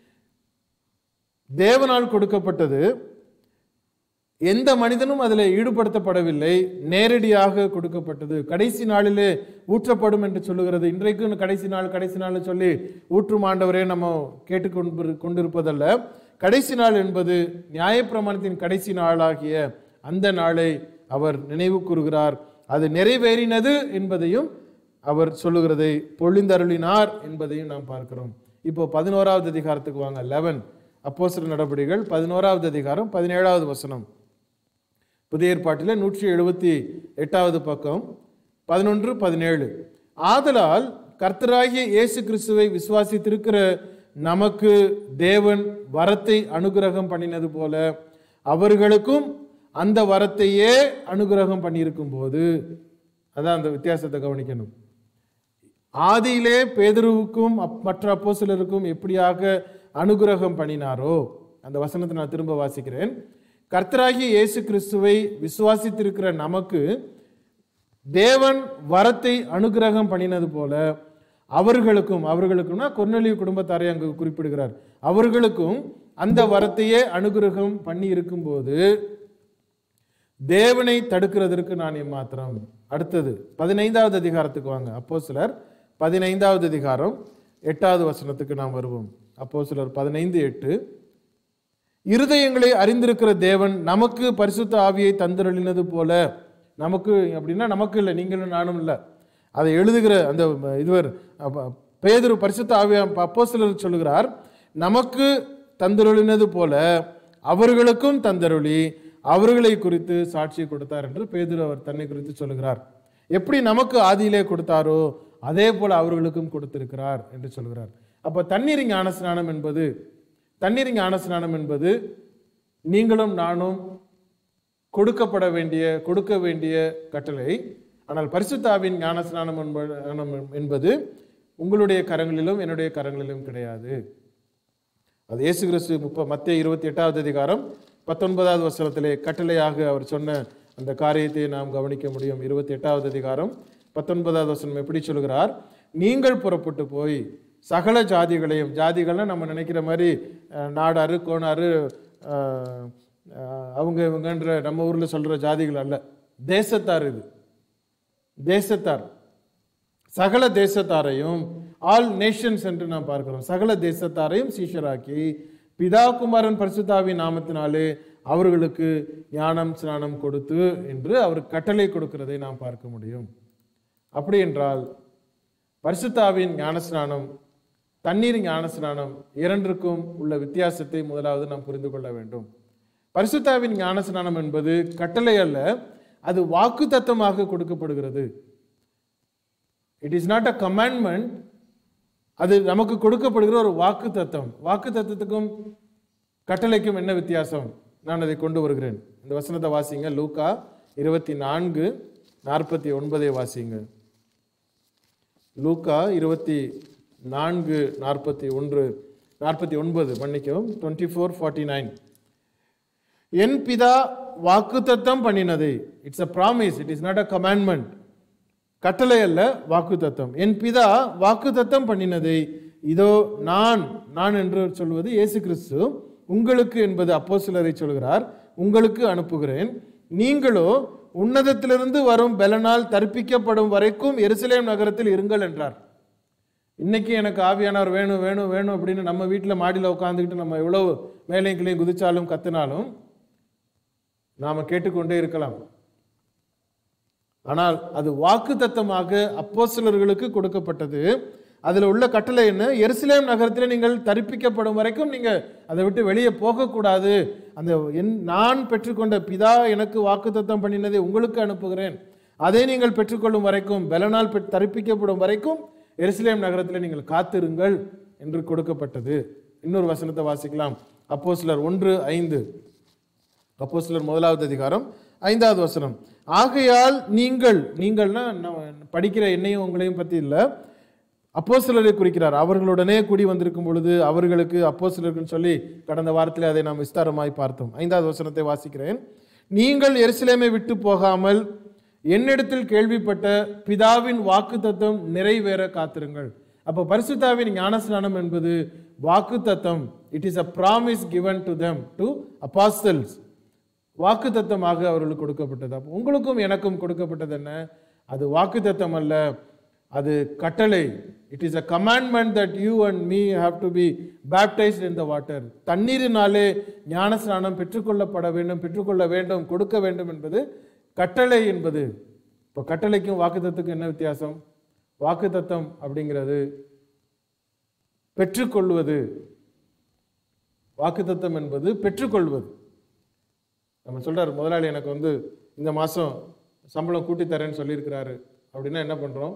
தேவனால் கொடுக்கப்பட்டது எந்த மனிதனும் அதில் ஈடுபடுத்தப்படவில்லை நேரடியாக கொடுக்கப்பட்டது கடைசி நாளிலே ஊற்றப்படும் என்று சொல்லுகிறது இன்றைக்கு கடைசி நாள் கடைசி நாள் சொல்லி ஊற்றும் ஆண்டவரே நம்ம கேட்டுக்கொண்டு கொண்டிருப்பதல்ல கடைசி நாள் என்பது நியாயப்பிரமாணத்தின் கடைசி நாளாகிய அந்த நாளை அவர் நினைவு கூறுகிறார் அது நிறைவேறினது என்பதையும் அவர் சொல்லுகிறதை பொழிந்தருளினார் என்பதையும் நாம் பார்க்கிறோம் இப்போ பதினோராவது அதிகாரத்துக்கு வாங்க லெவன் அப்போஸ்தல நடபடிகள் பதினோராவது அதிகாரம் பதினேழாவது வசனம் புதிய ஏற்பாட்டில் நூற்றி எழுபத்தி எட்டாவது பக்கம் பதினொன்று பதினேழு ஆதலால் கர்த்தராகிய இயேசு கிறிஸ்துவை விசுவாசித்திருக்கிற நமக்கு தேவன் வரத்தை அனுகிரகம் பண்ணினது போல அவர்களுக்கும் அந்த வரத்தையே அனுகிரகம் பண்ணியிருக்கும் போது அதான் அந்த வித்தியாசத்தை கவனிக்கணும் ஆதியிலே பேதுருவுக்கும் அப்- மற்ற அப்போஸ்தலருக்கும் எப்படியாக அனுகிரகம் பண்ணினாரோ அந்த வசனத்தை நான் திரும்ப வாசிக்கிறேன் கர்த்தராகிய இயேசு கிறிஸ்துவை விசுவாசித்திருக்கிற நமக்கு தேவன் வரத்தை அனுகிரகம் பண்ணினது போல அவர்களுக்கும் அவர்களுக்கும்னா கொர்நெலிய குடும்பத்தாரை அங்கு குறிப்பிடுகிறார் அவர்களுக்கும் அந்த வரத்தையே அனுகிரகம் பண்ணி இருக்கும்போது தேவனை தடுக்கிறதற்கு நான் எம்மாத்திரம் அடுத்தது பதினைந்தாவது அதிகாரத்துக்கு வாங்க அப்போ சிலர் பதினைந்தாவது அதிகாரம் எட்டாவது வசனத்துக்கு நாம் வருவோம் அப்போ சிலர் பதினைந்து எட்டு இருதயங்களை அறிந்திருக்கிற தேவன் நமக்கு பரிசுத்த ஆவியை தந்திரளினது போல நமக்கு அப்படின்னா நமக்கு இல்லை நீங்களும் நானும் இல்லை அதை எழுதுகிற அந்த இதுவர் அப்ப, பேதுரு பரிசுத்த ஆவியா அப்போ சிலர் சொல்லுகிறார் நமக்கு தந்திரளினது போல அவர்களுக்கும் தந்தருளி அவர்களை குறித்து சாட்சி கொடுத்தார் என்று பேதுரு அவர் தன்னை குறித்து சொல்லுகிறார் எப்படி நமக்கு ஆதியிலே கொடுத்தாரோ அதே போல அவர்களுக்கும் கொடுத்திருக்கிறார் என்று சொல்கிறார் அப்ப தண்ணீர் ஞான ஸ்நானம் என்பது தண்ணீர் ஞான ஸ்நானம் என்பது நீங்களும் நானும் கொடுக்கப்பட வேண்டிய கொடுக்க வேண்டிய கட்டளை ஆனால் பரிசுத்தாவின் ஞான ஸ்நானம் என்ப- என்பது உங்களுடைய கரங்களிலும் என்னுடைய கரங்களிலும் கிடையாது அது இயேசு கிறிஸ்து முப்ப மத்திய இருபத்தி எட்டாவது அதிகாரம் பத்தொன்பதாவது வசனத்திலே கட்டளையாக அவர் சொன்ன அந்த காரியத்தை நாம் கவனிக்க முடியும் இருபத்தி எட்டாவது அதிகாரம் பத்தொன்பதாவது வசனம் எப்படி சொல்கிறார் நீங்கள் புறப்பட்டு போய் சகல ஜாதிகளையும் ஜாதிகள்னா நம்ம நினைக்கிற மாதிரி அஹ், நாடாரு கோணாரு அஹ், அஹ், அவங்க இவங்கன்ற நம்ம ஊர்ல சொல்ற ஜாதிகள் அல்ல தேசத்தார் இது தேசத்தார் சகல தேசத்தாரையும் ஆல் நேஷன்ஸ் என்று நாம் பார்க்கிறோம் சகல தேசத்தாரையும் சீஷராக்கி பிதா குமாரன் பரிசுத்தாவின் நாமத்தினாலே அவர்களுக்கு ஞானம் ஸ்நானம் கொடுத்து என்று அவர் கட்டளை கொடுக்கிறதை நாம் பார்க்க முடியும் அப்படி என்றால் பரிசுத்தாவின் ஞானஸ்நானம் தண்ணீர் ஞானஸ்நானம் இரண்டிற்கும் உள்ள வித்தியாசத்தை முதலாவது நாம் புரிந்து கொள்ள வேண்டும் பரிசுத்தாவின் ஞானஸ்நானம் என்பது கட்டளை அல்ல அது வாக்கு தத்தமாக கொடுக்கப்படுகிறது it is not a commandment அது நமக்கு கொடுக்கப்படுகிற ஒரு வாக்கு தத்தம் வாக்கு தத்தத்துக்கும் கட்டளைக்கும் என்ன வித்தியாசம் நான் அதை கொண்டு வருகிறேன் இந்த வசனத்தை வாசிங்க லூக்கா இருபத்தி நான்கு நாற்பத்தி ஒன்பதை வாசிங்க லூக்கா இருபத்தி நான்கு நாற்பத்தி ஒன்று நாற்பத்தி ஒன்பது மன்னிக்கவும் டுவெண்ட்டி ஃபோர் ஃபார்ட்டி நைன் என் பிதா வாக்குத்தத்தம் பண்ணினதை it's a promise it is not a commandment கட்டளை அல்ல வாக்குத்தத்தம் என் பிதா வாக்குத்தத்தம் பண்ணினதை இதோ நான் நான் என்று சொல்வது இயேசு கிறிஸ்து உங்களுக்கு என்பது அப்போஸ்தலரை சொல்கிறார் உங்களுக்கு அனுப்புகிறேன் நீங்களோ உன்னதத்திலிருந்து வரும் பலனால் தற்பிக்கப்படும் வரைக்கும் எருசலேம் நகரத்தில் இருங்கள் என்றார் இன்னைக்கு எனக்கு ஆவியானவர் வேணும் வேணும் வேணும் அப்படின்னு நம்ம வீட்டில் மாடியில் உட்காந்துக்கிட்டு நம்ம எவ்வளவு மேலையும் கிளையும் குதிச்சாலும் கத்தினாலும் நாம கேட்டுக்கொண்டே இருக்கலாம் ஆனால் அது வாக்கு தத்தமாக அப்போஸ்தலர்களுக்கு கொடுக்கப்பட்டது அதுல உள்ள கட்டளை என்ன எருசலேம் நகரத்தில் நீங்கள் தரிப்பிக்கப்படும் வரைக்கும் நீங்க அதை விட்டு வெளியே போகக்கூடாது அந்த என் நான் பெற்றுக்கொண்ட பிதா எனக்கு வாக்கு தத்தம் பண்ணினதை உங்களுக்கு அனுப்புகிறேன் அதை நீங்கள் பெற்றுக்கொள்ளும் வரைக்கும் பலனால் பெற்- தரிப்பிக்கப்படும் வரைக்கும் எருசலேம் நகரத்தில் நீங்கள் காத்திருங்கள் என்று கொடுக்கப்பட்டது இன்னொரு வசனத்தை வாசிக்கலாம் அப்போஸ்தலர் ஒன்று ஐந்து அப்போஸ்தலர் முதலாவது அதிகாரம் ஐந்தாவது வசனம் ஆகையால் நீங்கள் நீங்கள்னா நம்ம படிக்கிற என்னையும் உங்களையும் பத்தி இல்ல அப்போஸ்தலரை குறிக்கிறார் அவர்களுடனே கூடி வந்திருக்கும் பொழுது அவர்களுக்கு அப்போஸ்தலர்கள்னு சொல்லி கடந்த வாரத்தில் அதை நாம் விஸ்தாரமாய் பார்த்தோம் ஐந்தாவது வசனத்தை வாசிக்கிறேன் நீங்கள் எருசலேமை விட்டு போகாமல் என்னிடத்தில் கேள்விப்பட்ட பிதாவின் வாக்குத்தத்தம் நிறைவேற காத்திருங்கள் அப்போ பரிசுத்தாவின் ஞானஸ்நானம் என்பது வாக்குத்தத்தம் it is a promise given to them to apostles வாக்குத்தத்தமாக அவர்களுக்கு கொடுக்கப்பட்டது அப்போ உங்களுக்கும் எனக்கும் கொடுக்கப்பட்டது என்ன அது வாக்குத்தத்தம் அல்ல அது கட்டளை it is a commandment that you and me have to be baptised in the water தண்ணீரினாலே ஞானஸ்நானம் பெற்றுக்கொள்ளப்பட வேண்டும் பெற்றுக்கொள்ள வேண்டும் கொடுக்க வேண்டும் என்பது கட்டளை என்பது இப்போ கட்டளைக்கும் வாக்குத்தத்துக்கும் என்ன வித்தியாசம் வாக்குத்தத்தம் அப்படிங்கிறது பெற்றுக்கொள்வது வாக்குத்தத்தம் என்பது பெற்றுக்கொள்வது நம்ம சொல்றாரு முதலாளி எனக்கு வந்து இந்த மாசம் சம்பளம் கூட்டி தரேன்னு சொல்லியிருக்கிறாரு அப்படின்னா என்ன பண்றோம்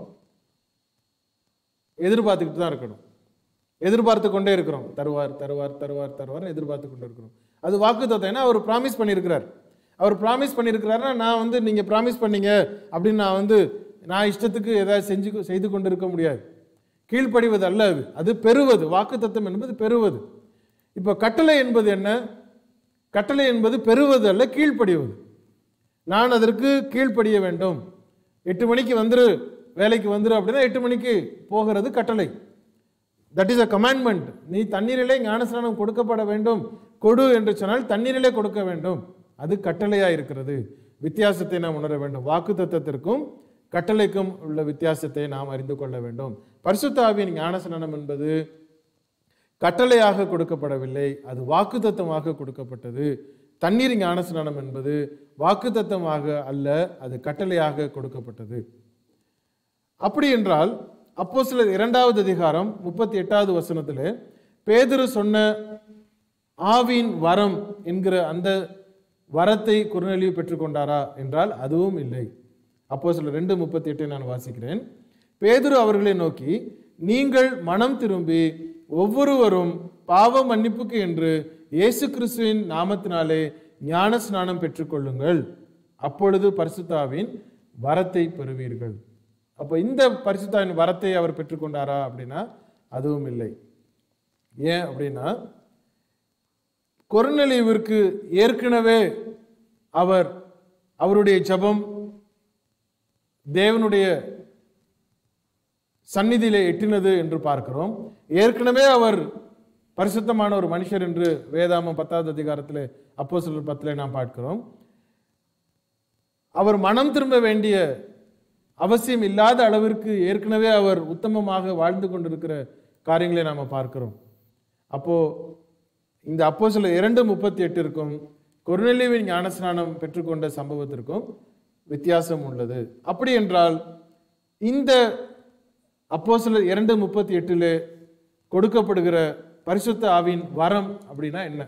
எதிர்பார்த்துக்கிட்டு தான் இருக்கணும் எதிர்பார்த்து கொண்டே இருக்கிறோம் தருவார் தருவார் தருவார் தருவார் எதிர்பார்த்து கொண்டே இருக்கிறோம் அது வாக்குத்தத்தம் ஏன்னா அவர் ப்ராமிஸ் பண்ணியிருக்கிறார் அவர் ப்ராமிஸ் பண்ணியிருக்கிறாருன்னா நான் வந்து நீங்க ப்ராமிஸ் பண்ணீங்க அப்படின்னு நான் வந்து நான் இஷ்டத்துக்கு ஏதாவது செஞ்சு செய்து கொண்டு இருக்க முடியாது கீழ்ப்படிவது அல்ல அது அது பெறுவது வாக்குத்தத்தம் என்பது பெறுவது இப்போ கட்டளை என்பது என்ன கட்டளை என்பது பெறுவது அல்ல கீழ்ப்படிவது நான் அதற்கு கீழ்ப்படிய வேண்டும் எட்டு மணிக்கு வந்துரு வேலைக்கு வந்துரு அப்படின்னா எட்டு மணிக்கு போகிறது கட்டளை தட் இஸ் அ கமாண்ட்மெண்ட் நீ தண்ணீரிலே ஞானஸ்நானம் கொடுக்கப்பட வேண்டும் கொடு என்று சொன்னால் தண்ணீரிலே கொடுக்க வேண்டும் அது கட்டளையா இருக்கிறது வித்தியாசத்தை நாம் உணர வேண்டும் வாக்கு தத்தத்திற்கும் கட்டளைக்கும் உள்ள வித்தியாசத்தை நாம் அறிந்து கொள்ள வேண்டும் பரிசுத்த ஆவியின் ஞானஸ்நானம் என்பது கட்டளையாக கொடுக்கப்படவில்லை அது வாக்குத்தத்தமாக கொடுக்கப்பட்டது தண்ணீர் ஞானஸ்நானம் என்பது வாக்குத்தத்தமாக அல்ல அது கட்டளையாக கொடுக்கப்பட்டது அப்படி என்றால் அப்போ சிலர் இரண்டாவது அதிகாரம் முப்பத்தி எட்டாவது வசனத்தில் பேதுரு சொன்ன ஆவின் வரம் என்கிற அந்த வரத்தை குறுநெலிவு பெற்றுக்கொண்டாரா என்றால் அதுவும் இல்லை அப்போ சில ரெண்டு முப்பத்தி எட்டை நான் வாசிக்கிறேன் பேதுரு அவர்களை நோக்கி நீங்கள் மனம் திரும்பி ஒவ்வொருவரும் பாவ மன்னிப்புக்கு என்று இயேசு கிறிஸ்துவின் நாமத்தினாலே ஞான ஸ்நானம் பெற்றுக்கொள்ளுங்கள் அப்பொழுது பரிசுத்தாவின் வரத்தை பெறுவீர்கள் அப்போ இந்த பரிசுத்தாவின் வரத்தை அவர் பெற்றுக்கொண்டாரா அப்படின்னா அதுவும் இல்லை ஏன் அப்படின்னா கொர்நெலியுவிற்கு ஏற்கனவே அவர் அவருடைய ஜெபம் தேவனுடைய சந்நிதியிலே எட்டினது என்று பார்க்கிறோம் ஏற்கனவே அவர் பரிசுத்தமான ஒரு மனுஷர் என்று வேதாமம் பத்தாவது அதிகாரத்தில் அப்போ சிலர் பத்தில் நாம் பார்க்கிறோம் அவர் மனம் திரும்ப வேண்டிய அவசியம் இல்லாத அளவிற்கு ஏற்கனவே அவர் உத்தமமாக வாழ்ந்து கொண்டிருக்கிற காரியங்களை நாம் பார்க்கிறோம் அப்போ இந்த அப்போ சில இரண்டு முப்பத்தி எட்டிற்கும் கொர்நெலியுவின் ஞானஸ்நானம் பெற்றுக்கொண்ட சம்பவத்திற்கும் வித்தியாசம் உள்ளது அப்படி என்றால் இந்த அப்போ சில இரண்டு முப்பத்தி எட்டில் கொடுக்கப்படுகிற பரிசுத்த ஆவின் வரம் அப்படின்னா என்ன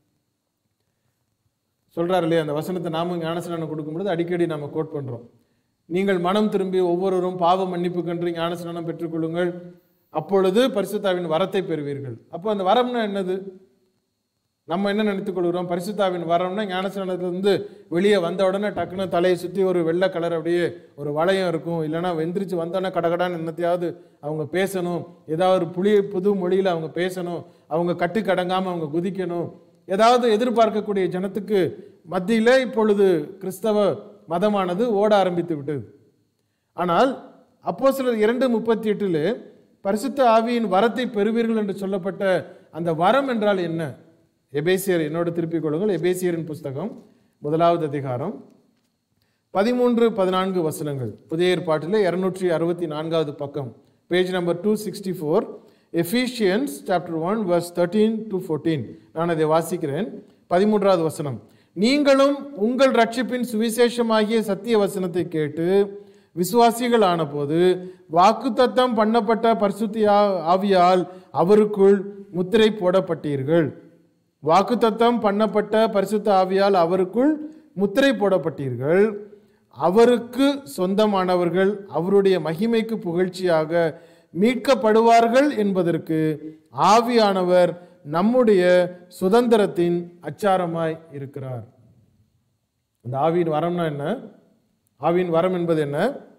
சொல்றாரு இல்லையா அந்த வசனத்தை நாமும் ஞானஸ்நானம் கொடுக்கும்பொழுது அடிக்கடி நாம கோட் பண்றோம் நீங்கள் மனம் திரும்பி ஒவ்வொருவரும் பாவ மன்னிப்புக்கென்று ஞானஸ்நானம் பெற்றுக்கொள்ளுங்கள் அப்பொழுது பரிசுத்தாவின் வரத்தை பெறுவீர்கள் அப்போ அந்த வரம்னா என்னது நம்ம என்ன நினைத்துக் கொள்கிறோம் பரிசுத்தாவின் வரம்னா ஞானஸ்நானத்திலிருந்து வெளியே வந்த உடனே டக்குன்னு தலையை சுற்றி ஒரு வெள்ளை கலர் அப்படியே ஒரு வளையம் இருக்கும் இல்லைன்னா வெந்திரிச்சு வந்தோடனே கடகடான்னு என்னத்தையாவது அவங்க பேசணும் ஏதாவது ஒரு புளி புது மொழியில் அவங்க பேசணும் அவங்க கட்டுக்கடங்காமல் அவங்க குதிக்கணும் ஏதாவது எதிர்பார்க்கக்கூடிய ஜனத்துக்கு மத்தியில் இப்பொழுது கிறிஸ்தவ மதமானது ஓட ஆரம்பித்து விட்டது ஆனால் அப்போ சிலர் இரண்டு முப்பத்தி எட்டில் பரிசுத்த ஆவியின் வரத்தை பெறுவீர்கள் என்று சொல்லப்பட்ட அந்த வரம் என்றால் என்ன எபேசியர் என்னோட திருப்பிக் கொள்ளுங்கள் எபேசியரின் புஸ்தகம் முதலாவது அதிகாரம் பதிமூன்று பதினான்கு வசனங்கள் புதிய ஏற்பாட்டில் இருநூற்றி அறுபத்தி நான்காவது பக்கம் page number two sixty four Ephesians chapter one verse thirteen to fourteen நான் அதை வாசிக்கிறேன் பதிமூன்றாவது வசனம் நீங்களும் உங்கள் ரட்சிப்பின் சுவிசேஷமாகிய சத்திய வசனத்தை கேட்டு விசுவாசிகள் ஆனபோது வாக்குத்தத்தம் பண்ணப்பட்ட பரிசுத்த ஆவியால் அவருக்குள் முத்திரை போடப்பட்டீர்கள் வாக்குத்தத்தம் பண்ணப்பட்ட பரிசுத்த ஆவியால் அவருக்குள் முத்திரை போடப்பட்டீர்கள் அவருக்கு சொந்தமானவர்கள் அவருடைய மகிமைக்கு புகழ்ச்சியாக மீட்கப்படுவார்கள் என்பதற்கு ஆவியானவர் நம்முடைய சுதந்திரத்தின் அச்சாரமாய் இருக்கிறார் இந்த ஆவியின் வரம்னா என்ன ஆவியின் வரம் என்பது என்ன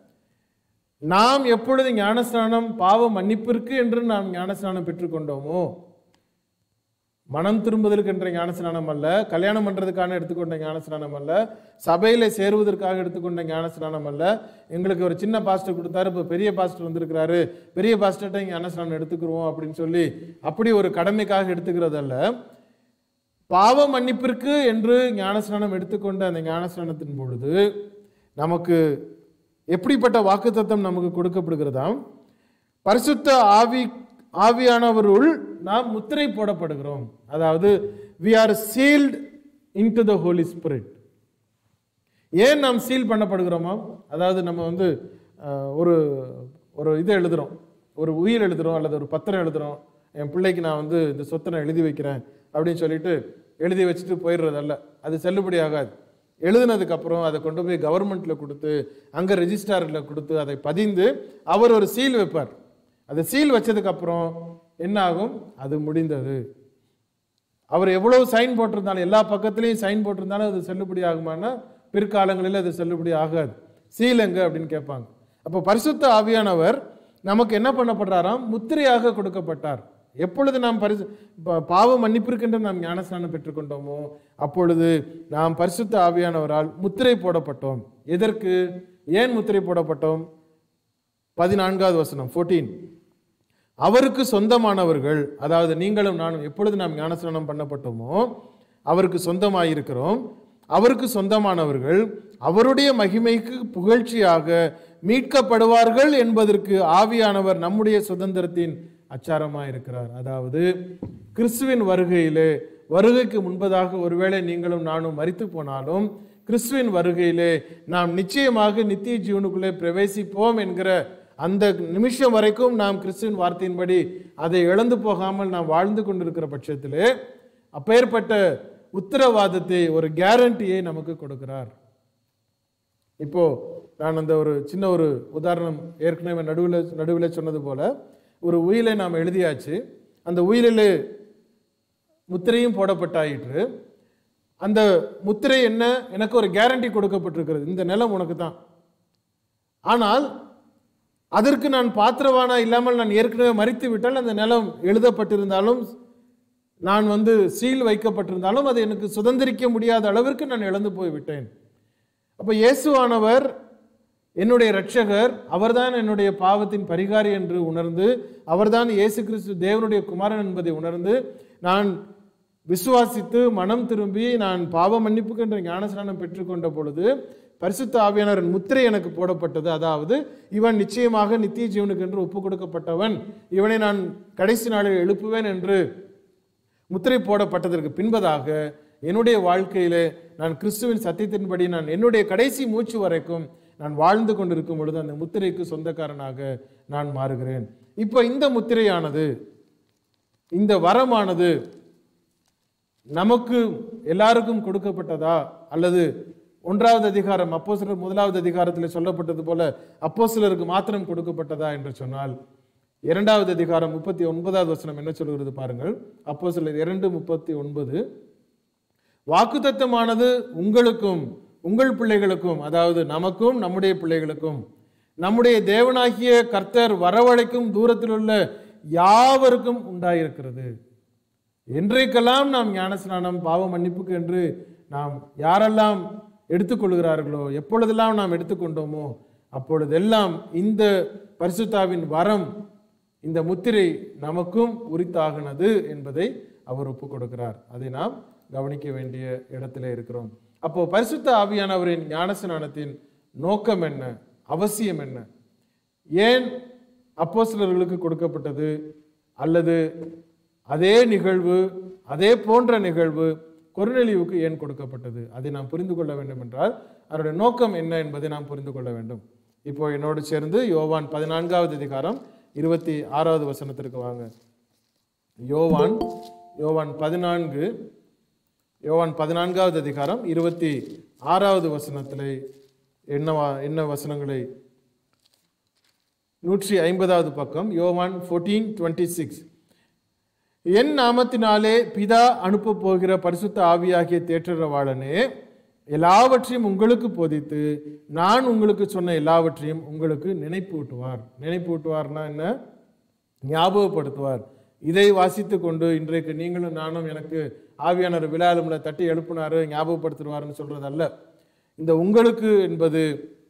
நாம் எப்பொழுது ஞானஸ்நானம் பாவ மன்னிப்பிற்கு என்று நாம் ஞானஸ்நானம் பெற்றுக்கொண்டோமோ மனம் திரும்புதலுக்கு என்ற ஞானஸ்நானம் அல்ல கல்யாணம் பண்றதுக்கான எடுத்துக்கொண்ட ஞானஸ்நானம் அல்ல சபையில சேருவதற்காக எடுத்துக்கொண்ட ஞானஸ்நானம் அல்ல எங்களுக்கு ஒரு சின்ன பாஸ்டர் கொடுத்தாரு இப்போ பெரிய பாஸ்டர் வந்திருக்கிறாரு பெரிய பாஸ்டர்கிட்ட ஞானஸ்நானம் எடுத்துக்கிறோம் அப்படின்னு சொல்லி அப்படி ஒரு கடமைக்காக எடுத்துக்கிறது அல்ல பாவ மன்னிப்பிற்கு என்று ஞானஸ்நானம் எடுத்துக்கொண்ட அந்த ஞானஸ்நானத்தின் பொழுது நமக்கு எப்படிப்பட்ட வாக்குத்தத்தம் நமக்கு கொடுக்கப்படுகிறதாம் பரிசுத்த ஆவி ஆவியானவருள் நாம் முத்திரை போடப்படுகிறோம் அதாவது we are sealed into the Holy Spirit ஏன் நாம் சீல் பண்ணப்படுகிறோமா அதாவது நம்ம வந்து அஹ், ஒரு ஒரு இது எழுதுறோம் ஒரு உயிர் எழுதுறோம் அல்லது ஒரு பத்திரம் எழுதுறோம் என் பிள்ளைக்கு நான் வந்து இந்த சொத்தை நான் எழுதி வைக்கிறேன் அப்படின்னு சொல்லிட்டு எழுதி வச்சுட்டு போயிடுறது அல்ல அது செல்லுபடி ஆகாது எழுதுனதுக்கு அப்புறம் அதை கொண்டு போய் கவர்மெண்ட்ல கொடுத்து அங்க ரெஜிஸ்டாரில் கொடுத்து அதை பதிந்து அவர் ஒரு சீல் வைப்பார் அதை சீல் வச்சதுக்கு அப்புறம் என்ன ஆகும் அது முடிந்தது அவர் எவ்வளவு சைன் போட்டிருந்தாலும் எல்லா பக்கத்துலையும் சைன் போட்டிருந்தாலும் அது செல்லுபடி ஆகுமானா பிற்காலங்களில் அது செல்லுபடி ஆகாது சீல் எங்க அப்படின்னு கேட்பாங்க அப்போ பரிசுத்த ஆவியானவர் நமக்கு என்ன பண்ணப்படுறாராம் முத்திரையாக கொடுக்கப்பட்டார் எப்பொழுது நாம் பரிசு ப- பாவ மன்னிப்பிற்கென்று நாம் ஞானஸ்நானம் பெற்றுக்கொண்டோமோ அப்பொழுது நாம் பரிசுத்த ஆவியானவரால் முத்திரை போடப்பட்டோம் எதற்கு ஏன் முத்திரை போடப்பட்டோம் பதினான்காவது வசனம் 14 அவருக்கு சொந்தமானவர்கள் அதாவது நீங்களும் நானும் எப்பொழுது நாம் ஞானஸ்நானம் பண்ணப்பட்டோமோ அவருக்கு சொந்தமாயிருக்கிறோம் அவருக்கு சொந்தமானவர்கள் அவருடைய மகிமைக்கு புகழ்ச்சியாக மீட்கப்படுவார்கள் என்பதற்கு ஆவியானவர் நம்முடைய சுதந்திரத்தின் அச்சாரமாக இருக்கிறார் அதாவது கிறிஸ்துவின் வருகையிலே வருகைக்கு முன்பதாக ஒருவேளை நீங்களும் நானும் மரித்து போனாலும் கிறிஸ்துவின் வருகையிலே நாம் நிச்சயமாக நித்திய ஜீவனுக்குள்ளே பிரவேசிப்போம் என்கிற அந்த நிமிஷம் வரைக்கும் நாம் கிறிஸ்துவின் வார்த்தையின்படி அதை இழந்து போகாமல் நாம் வாழ்ந்து கொண்டிருக்கிற பட்சத்திலே அப்பேற்பட்ட உத்தரவாதத்தை ஒரு கேரண்டியை நமக்கு கொடுக்கிறார் இப்போ நான் அந்த ஒரு சின்ன ஒரு உதாரணம் ஏற்கனவே நடுவில் நடுவில் சொன்னது போல ஒரு உயிலை நாம் எழுதியாச்சு அந்த உயிலில் முத்திரையும் போடப்பட்டாயிற்று அந்த முத்திரை என்ன எனக்கு ஒரு கேரண்டி கொடுக்கப்பட்டிருக்கிறது இந்த நிலம் உனக்கு தான் ஆனால் அதற்கு நான் பாத்திரவானா இல்லாமல் நான் ஏற்கனவே மறித்து விட்டால் அந்த நிலம் எழுதப்பட்டிருந்தாலும் நான் வந்து சீல் வைக்கப்பட்டிருந்தாலும் அதை எனக்கு சுதந்திரிக்க முடியாத அளவிற்கு நான் இழந்து போய்விட்டேன் அப்போ இயேசுவானவர் என்னுடைய இரட்சகர் அவர்தான் என்னுடைய பாவத்தின் பரிகாரி என்று உணர்ந்து அவர்தான் இயேசு கிறிஸ்து தேவனுடைய குமாரன் என்பதை உணர்ந்து நான் விசுவாசித்து மனம் திரும்பி நான் பாவ மன்னிப்புக்கு என்ற ஞானஸ்நானம் பெற்றுக்கொண்ட பொழுது பரிசுத்த ஆவியானவரின் முத்திரை எனக்கு போடப்பட்டது அதாவது இவன் நிச்சயமாக நித்திய ஜீவனுக்கு என்று ஒப்பு கொடுக்கப்பட்டவன் இவனை நான் கடைசி நாளில் எழுப்புவேன் என்று முத்திரை போடப்பட்டதற்கு பின்பதாக என்னுடைய வாழ்க்கையிலே நான் கிறிஸ்துவின் சத்தியத்தின்படி நான் என்னுடைய கடைசி மூச்சு வரைக்கும் நான் வாழ்ந்து கொண்டிருக்கும் பொழுது அந்த முத்திரைக்கு சொந்தக்காரனாக நான் மாறுகிறேன் இப்போ இந்த முத்திரையானது இந்த வரமானது நமக்கு எல்லாருக்கும் கொடுக்கப்பட்டதா அல்லது ஒன்றாவது அதிகாரம் அப்போஸ்தலர் முதலாவது அதிகாரத்தில் சொல்லப்பட்டது போல அப்போஸ்தலருக்கு மாத்திரம் கொடுக்கப்பட்டதா என்று சொன்னால் இரண்டாவது அதிகாரம் முப்பத்தி ஒன்பதாவது வசனம் என்ன சொல்கிறது பாருங்கள் அப்போஸ்தலர் இரண்டு முப்பத்தி ஒன்பது வாக்குத்தத்தமானது உங்களுக்கும் உங்கள் பிள்ளைகளுக்கும் அதாவது நமக்கும் நம்முடைய பிள்ளைகளுக்கும் நம்முடைய தேவனாகிய கர்த்தர் வரவழைக்கும் தூரத்தில் உள்ள யாவருக்கும் உண்டாயிருக்கிறது என்றைக்கெல்லாம் நாம் ஞானஸ்நானம் பாவ மன்னிப்புக்கு என்று நாம் யாரெல்லாம் எடுத்துக்கொள்கிறார்களோ எப்பொழுதெல்லாம் நாம் எடுத்துக்கொண்டோமோ அப்பொழுதெல்லாம் இந்த பரிசுத்தாவின் வரம் இந்த முத்திரை நமக்கும் உரித்தாகினது என்பதை அவர் ஒப்புக் கொடுக்கிறார் அதை நாம் கவனிக்க வேண்டிய இடத்துல இருக்கிறோம் அப்போ பரிசுத்த ஆவியானவரின் ஞானஸ்நானத்தின் நோக்கம் என்ன அவசியம் என்ன ஏன் அப்போஸ்தலர்களுக்கு கொடுக்கப்பட்டது அல்லது அதே நிகழ்வு அதே போன்ற நிகழ்வு கொருநெலிவுக்கு ஏன் கொடுக்கப்பட்டது அதை நாம் புரிந்து கொள்ள வேண்டும் என்றால் அதனுடைய நோக்கம் என்ன என்பதை நாம் புரிந்து கொள்ள வேண்டும் இப்போ என்னோடு சேர்ந்து யோவான் பதினான்காவது அதிகாரம் இருபத்தி ஆறாவது வசனத்திற்கு வாங்க யோவான் யோவான் பதினான்கு யோவான் பதினான்காவது அதிகாரம் இருபத்தி ஆறாவது வசனத்தில் என்னவா என்ன வசனங்களை நூற்றி ஐம்பதாவது பக்கம் யோவான் ஃபோர்டீன் டுவெண்ட்டி சிக்ஸ் என் நாமத்தினாலே பிதா அனுப்பப் போகிற பரிசுத்த ஆவியாகிய தேற்றரவாளனே எல்லாவற்றையும் உங்களுக்கு போதித்து நான் உங்களுக்கு சொன்ன எல்லாவற்றையும் உங்களுக்கு நினைப்பூட்டுவார் நினைப்பூட்டுவார்னா என்ன ஞாபகப்படுத்துவார் இதை வாசித்து கொண்டு இன்றைக்கு நீங்களும் நானும் எனக்கு ஆவியானவர் விழாலும்ல தட்டி எழுப்பினாரு ஞாபகப்படுத்துவார்னு சொல்றது அல்ல இந்த உங்களுக்கு என்பது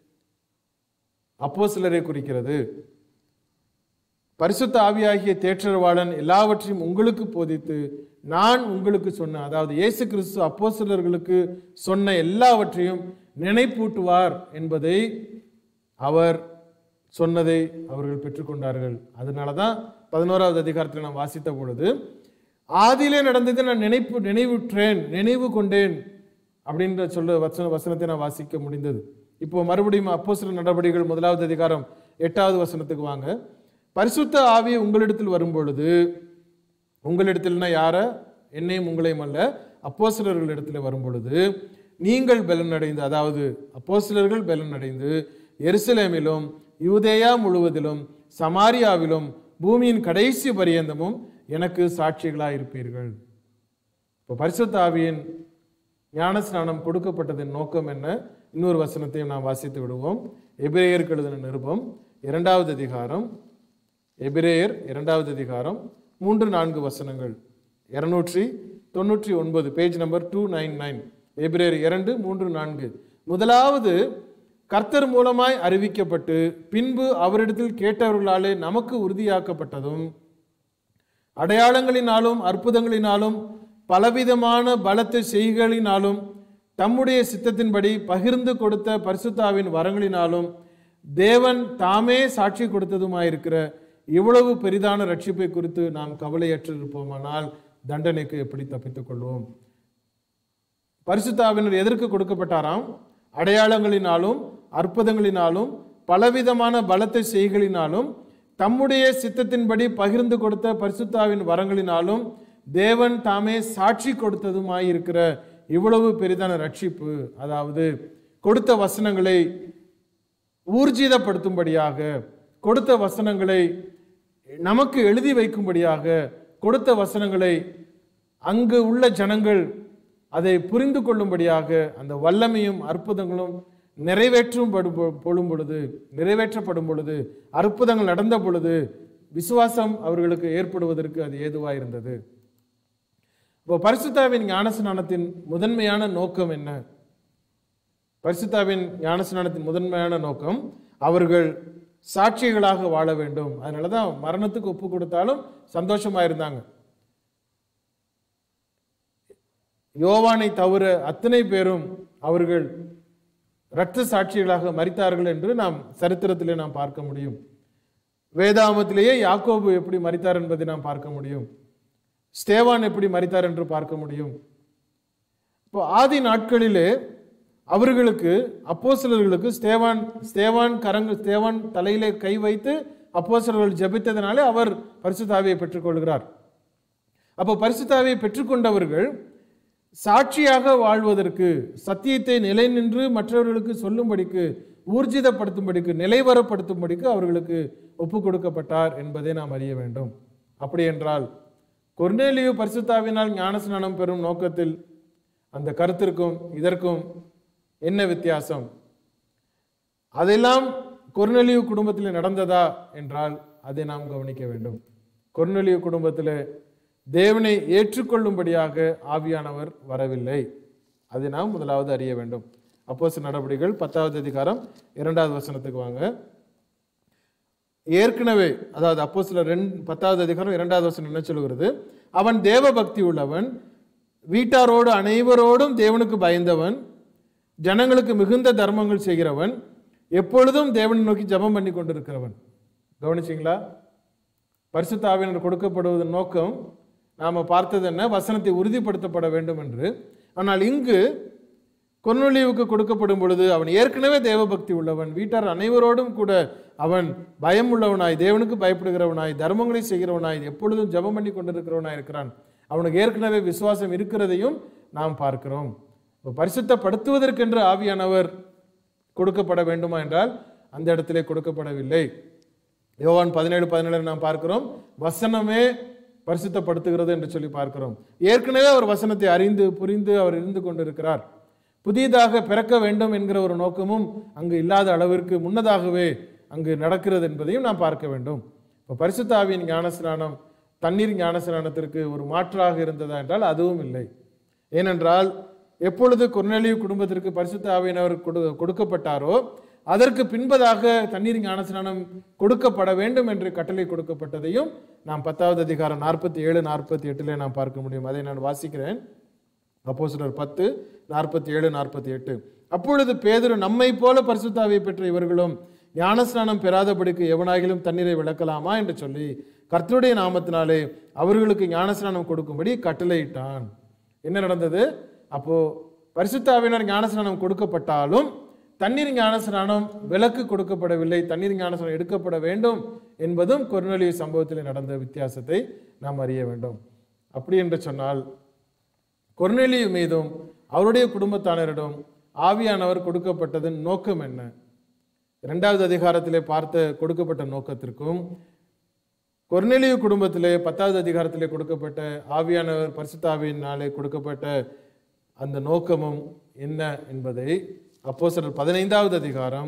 அப்போ சிலரை குறிக்கிறது பரிசுத்த ஆவியாகிய தேற்றரவாளன் எல்லாவற்றையும் உங்களுக்கு போதித்து நான் உங்களுக்கு சொன்ன அதாவது இயேசு கிறிஸ்து அப்போஸ்தலர்களுக்கு சொன்ன எல்லாவற்றையும் நினைப்பூட்டுவார் என்பதை அவர் சொன்னதை அவர்கள் பெற்றுக்கொண்டார்கள் அதனால தான் பதினோராவது அதிகாரத்தில் நான் வாசித்த பொழுது ஆதியிலே நடந்ததை நான் நினைப்பு நினைவுற்றேன் நினைவு கொண்டேன் அப்படின்ற சொல்ல வசன வசனத்தை நான் வாசிக்க முடிந்தது இப்போ மறுபடியும் அப்போஸ்தலர் நடவடிக்கைகள் முதலாவது அதிகாரம் எட்டாவது வசனத்துக்கு வாங்க பரிசுத்த ஆவி உங்களிடத்தில் வரும்பொழுது உங்களிடத்தில்னா யார என்னையும் உங்களையும் அல்ல அப்போஸ்தலர்கள் இடத்துல வரும்பொழுது நீங்கள் பலனடைந்து அதாவது அப்போஸ்தலர்கள் பலனடைந்து எருசலேமிலும் யூதேயா முழுவதிலும் சமாரியாவிலும் பூமியின் கடைசி பரியந்தமும் எனக்கு சாட்சிகளாக இருப்பீர்கள் இப்போ பரிசுத்த ஆவியின் ஞானஸ்நானம் கொடுக்கப்பட்டதின் நோக்கம் என்ன இன்னொரு வசனத்தையும் நாம் வாசித்து விடுவோம் எபிரேயருக்கு எழுதின நிருபம் இரண்டாவது அதிகாரம் எபிரேயர் இரண்டாவது அதிகாரம் மூன்று நான்கு வசனங்கள் இருநூற்றி தொண்ணூற்றி ஒன்பது page number two nine nine எபிரேர் இரண்டு மூன்று நான்கு முதலாவது கர்த்தர் மூலமாய் அறிவிக்கப்பட்டு பின்பு அவரிடத்தில் கேட்டவர்களாலே நமக்கு உறுதியாக்கப்பட்டதும் அடையாளங்களினாலும் அற்புதங்களினாலும் பலவிதமான பலத்த செய்களினாலும் தம்முடைய சித்தத்தின்படி பகிர்ந்து கொடுத்த பரிசுத்தாவின் வரங்களினாலும் தேவன் தாமே சாட்சி கொடுத்ததுமாயிருக்கிற இவ்வளவு பெரிதான ரட்சிப்பை குறித்து நாம் கவலையற்றிருப்போமானால் தண்டனைக்கு எப்படி தப்பித்துக் கொள்வோம் பரிசுத்தாவினர் எதற்கு கொடுக்கப்பட்டாராம் அடையாளங்களினாலும் அற்புதங்களினாலும் பலவிதமான பலத்த செய்களினாலும் தம்முடைய சித்தத்தின்படி பகிர்ந்து கொடுத்த பரிசுத்தாவின் வரங்களினாலும் தேவன் தாமே சாட்சி கொடுத்ததுமாயிருக்கிற இவ்வளவு பெரிதான ரட்சிப்பு அதாவது கொடுத்த வசனங்களை ஊர்ஜிதப்படுத்தும்படியாக கொடுத்த வசனங்களை நமக்கு எழுதி வைக்கும்படியாக கொடுத்த வசனங்களை அங்கு உள்ள ஜனங்கள் அதை புரிந்து கொள்ளும்படியாக அந்த வல்லமையும் அற்புதங்களும் நிறைவேற்றும் படு- பொழும் பொழுது நிறைவேற்றப்படும் பொழுது அற்புதங்கள் நடந்த பொழுது விசுவாசம் அவர்களுக்கு ஏற்படுவதற்கு அது ஏதுவாக இருந்தது இப்போ பரிசுத்தாவின் ஞானஸ்நானத்தின் முதன்மையான நோக்கம் என்ன பரிசுத்தாவின் ஞானஸ்நானத்தின் முதன்மையான நோக்கம் அவர்கள் சாட்சிகளாக வாழ வேண்டும் அதனால தான் மரணத்துக்கு ஒப்பு கொடுத்தாலும் சந்தோஷமா இருந்தாங்க யோவானை தவிர அத்தனை பேரும் அவர்கள் இரத்த சாட்சிகளாக மரித்தார்கள் என்று நாம் சரித்திரத்திலே நாம் பார்க்க முடியும் வேதாமத்திலேயே யாக்கோபு எப்படி மரித்தார் என்பதை நாம் பார்க்க முடியும் ஸ்தேவான் எப்படி மரித்தார் என்று பார்க்க முடியும் இப்போ ஆதி நாட்களிலே அவர்களுக்கு அப்போஸ்தலர்களுக்கு ஸ்தேவான் ஸ்தேவான் கரங்கு ஸ்தேவான் தலையிலே கை வைத்து அப்போஸ்தலர்கள் ஜெபித்ததனாலே அவர் பரிசுத்தாவியை பெற்றுக்கொள்கிறார் அப்போ பரிசுத்தாவியை பெற்றுக்கொண்டவர்கள் சாட்சியாக வாழ்வதற்கு சத்தியத்தை நிலை நின்று மற்றவர்களுக்கு சொல்லும்படிக்கு ஊர்ஜிதப்படுத்தும்படிக்கு நிலைவரப்படுத்தும்படிக்கு அவர்களுக்கு ஒப்பு கொடுக்கப்பட்டார் என்பதை நாம் அறிய வேண்டும் அப்படி என்றால் கொர்நேலியு பரிசுத்தாவினால் ஞானஸ்நானம் பெறும் நோக்கத்தில் அந்த கருத்திற்கும் இதற்கும் என்ன வித்தியாசம் அதெல்லாம் கொர்நெலியு குடும்பத்தில் நடந்ததா என்றால் அதை நாம் கவனிக்க வேண்டும் கொர்நெலியு குடும்பத்தில் தேவனை ஏற்றுக்கொள்ளும்படியாக ஆவியானவர் வரவில்லை அதை நாம் முதலாவது அறிய வேண்டும் அப்போஸ் நடவடிக்கைகள் பத்தாவது அதிகாரம் இரண்டாவது வசனத்துக்கு வாங்க ஏற்கனவே அதாவது அப்போ சில ரெண்டு பத்தாவது அதிகாரம் இரண்டாவது வசனம் என்ன சொல்கிறது அவன் தேவ பக்தி உள்ளவன் வீட்டாரோடு அனைவரோடும் தேவனுக்கு பயந்தவன் ஜனங்களுக்கு மிகுந்த தர்மங்கள் செய்கிறவன் எப்பொழுதும் தேவனை நோக்கி ஜெபம் பண்ணி கொண்டிருக்கிறவன் கவனிச்சிங்களா பரிசுத்த ஆவியினர் கொடுக்கப்படுவதன் நோக்கம் நாம் பார்த்தது என்ன வசனத்தை உறுதிப்படுத்தப்பட வேண்டும் என்று ஆனால் இங்கு கொர்நொலியுவுக்கு கொடுக்கப்படும் பொழுது அவன் ஏற்கனவே தேவபக்தி உள்ளவன் வீட்டார் அனைவரோடும் கூட அவன் பயம் உள்ளவனாய் தேவனுக்கு பயப்படுகிறவனாய் தர்மங்களை செய்கிறவனாய் எப்பொழுதும் ஜெபம் பண்ணி கொண்டிருக்கிறவனாய் இருக்கிறான் அவனுக்கு ஏற்கனவே விசுவாசம் இருக்கிறதையும் நாம் பார்க்கிறோம் இப்போ பரிசுத்தப்படுத்துவதற்கென்று ஆவியானவர் கொடுக்கப்பட வேண்டுமா என்றால் அந்த இடத்திலே கொடுக்கப்படவில்லை யோவான் பதினேழு பதினேழு நாம் பார்க்கிறோம் வசனமே பரிசுத்தப்படுத்துகிறது என்று சொல்லி பார்க்கிறோம் ஏற்கனவே அவர் வசனத்தை அறிந்து புரிந்து அவர் இருந்து கொண்டிருக்கிறார் புதியதாக பிறக்க வேண்டும் என்கிற ஒரு நோக்கமும் அங்கு இல்லாத அளவிற்கு முன்னதாகவே அங்கு நடக்கிறது என்பதையும் நாம் பார்க்க வேண்டும் இப்போ பரிசுத்த ஆவியின் ஞானஸ்நானம் தண்ணீர் ஞானஸ்நானத்திற்கு ஒரு மாற்றாக இருந்ததா என்றால் அதுவும் இல்லை ஏனென்றால் எப்பொழுது கொர்நெலியு குடும்பத்திற்கு பரிசுத்த ஆவியினவர் கொடு கொடுக்கப்பட்டாரோ அதற்கு பின்பதாக தண்ணீர் ஞானஸ்நானம் கொடுக்கப்பட வேண்டும் என்று கட்டளை கொடுக்கப்பட்டதையும் நாம் பத்தாவது அதிகாரம் நாற்பத்தி ஏழு நாற்பத்தி எட்டிலே நாம் பார்க்க முடியும் அதை நான் வாசிக்கிறேன் அப்போஸ்தலர் பத்து நாற்பத்தி ஏழு நாற்பத்தி எட்டு அப்பொழுது பேதுரு நம்மை போல பரிசுத்தாவை பெற்ற இவர்களும் ஞானஸ்நானம் பெறாதபடிக்கு எவனாகிலும் தண்ணீரை விளக்கலாமா என்று சொல்லி கர்த்தருடைய நாமத்தினாலே அவர்களுக்கு ஞானஸ்நானம் கொடுக்கும்படி கட்டளையிட்டான் என்ன நடந்தது அப்போ பரிசுத்தாவினர் ஞானஸ்நானம் கொடுக்கப்பட்டாலும் தண்ணீர் ஞானஸ்நானம் விலக்கு கொடுக்கப்படவில்லை தண்ணீர் ஞானஸ்நானம் எடுக்கப்பட வேண்டும் என்பதும் கொர்நலிய சம்பவத்தில் நடந்த வித்தியாசத்தை நாம் அறிய வேண்டும் அப்படி என்று சொன்னால் கொர்நெலியு மீதும் அவருடைய குடும்பத்தானரிடம் ஆவியானவர் கொடுக்கப்பட்டதன் நோக்கம் என்ன இரண்டாவது அதிகாரத்திலே பார்த்த கொடுக்கப்பட்ட நோக்கத்திற்கும் கொர்நெலியு குடும்பத்திலே பத்தாவது அதிகாரத்திலே கொடுக்கப்பட்ட ஆவியானவர் பரிசுத்தாவியினாலே கொடுக்கப்பட்ட அந்த நோக்கமும் என்ன என்பதை அப்போஸ்தலர் பதினைந்தாவது அதிகாரம்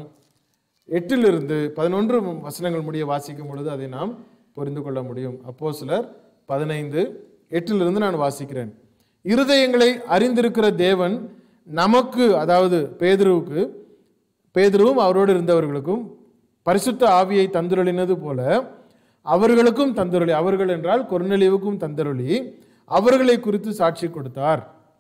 எட்டிலிருந்து பதினொன்று வசனங்கள் முடிய வாசிக்கும் பொழுது அதை நாம் புரிந்து கொள்ள முடியும் அப்போஸ்தலர் பதினைந்து எட்டிலிருந்து நான் வாசிக்கிறேன் இருதயங்களை அறிந்திருக்கிற தேவன் நமக்கு அதாவது பேதுருவுக்கு பேதுருவும் அவரோடு இருந்தவர்களுக்கும் பரிசுத்த ஆவியை தந்துருளினது போல அவர்களுக்கும் தந்துருளி அவர்கள் என்றால் கொர்நெலியுவுக்கும் தந்துருளி அவர்களை குறித்து சாட்சி கொடுத்தார்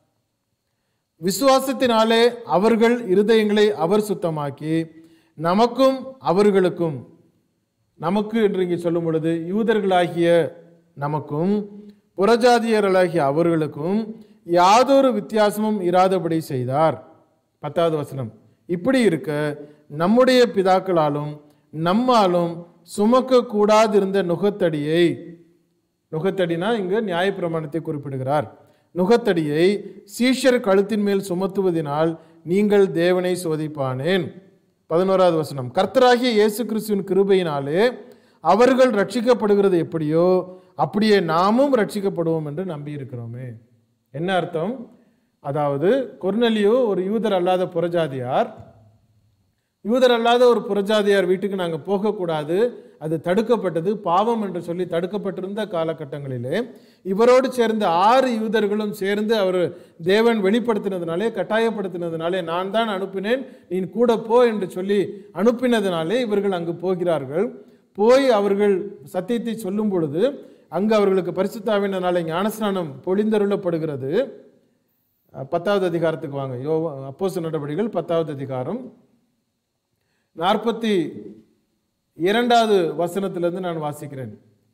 விசுவாசத்தினாலே அவர்கள் இருதயங்களை அவர் சுத்தமாக்கி நமக்கும் அவர்களுக்கும் நமக்கு என்று இங்கே சொல்லும் பொழுது யூதர்களாகிய நமக்கும் புறஜாதியர்களாகிய அவர்களுக்கும் யாதொரு வித்தியாசமும் இராதபடி செய்தார் பத்தாவது வசனம் இப்படி இருக்க நம்முடைய பிதாக்களாலும் நம்மாலும் சுமக்க கூடாதிருந்த நுகத்தடியை நுகத்தடினா இங்கு நியாயப்பிரமாணத்தை குறிப்பிடுகிறார் நுகத்தடியை சீஷர் கழுத்தின் மேல் சுமத்துவதினால் நீங்கள் தேவனை சோதிப்பானேன் பதினோராவது வசனம் கர்த்தராகிய இயேசு கிறிஸ்துவின் கிருபையினாலே அவர்கள் ரட்சிக்கப்படுகிறது எப்படியோ அப்படியே நாமும் ரட்சிக்கப்படுவோம் என்று நம்பியிருக்கிறோமே என்ன அர்த்தம் அதாவது கொர்நெலியோ ஒரு யூதர் அல்லாத புறஜாதியார் யூதர் அல்லாத ஒரு புறஜாதியார் வீட்டுக்கு நாங்கள் போகக்கூடாது அது தடுக்கப்பட்டது பாவம் என்று சொல்லி தடுக்கப்பட்டிருந்த காலகட்டங்களிலே இவரோடு சேர்ந்த ஆறு யூதர்களும் சேர்ந்து அவர் தேவன் வெளிப்படுத்தினதுனாலே கட்டாயப்படுத்தினதுனாலே நான் தான் அனுப்பினேன் நீ கூட போ என்று சொல்லி அனுப்பினதுனாலே இவர்கள் அங்கு போகிறார்கள் போய் அவர்கள் சத்தியத்தை சொல்லும் பொழுது அங்கு அவர்களுக்கு பரிசுத்தாவினாலே ஞானஸ்நானம் பொழிந்தருளப்படுகிறது அஹ், பத்தாவது அதிகாரத்துக்கு வாங்க யோ அப்போஸ் நடவடிக்கைகள் பத்தாவது அதிகாரம் நாற்பத்தி இரண்டாவது வசனத்திலிருந்து நான் வாசிக்கிறேன்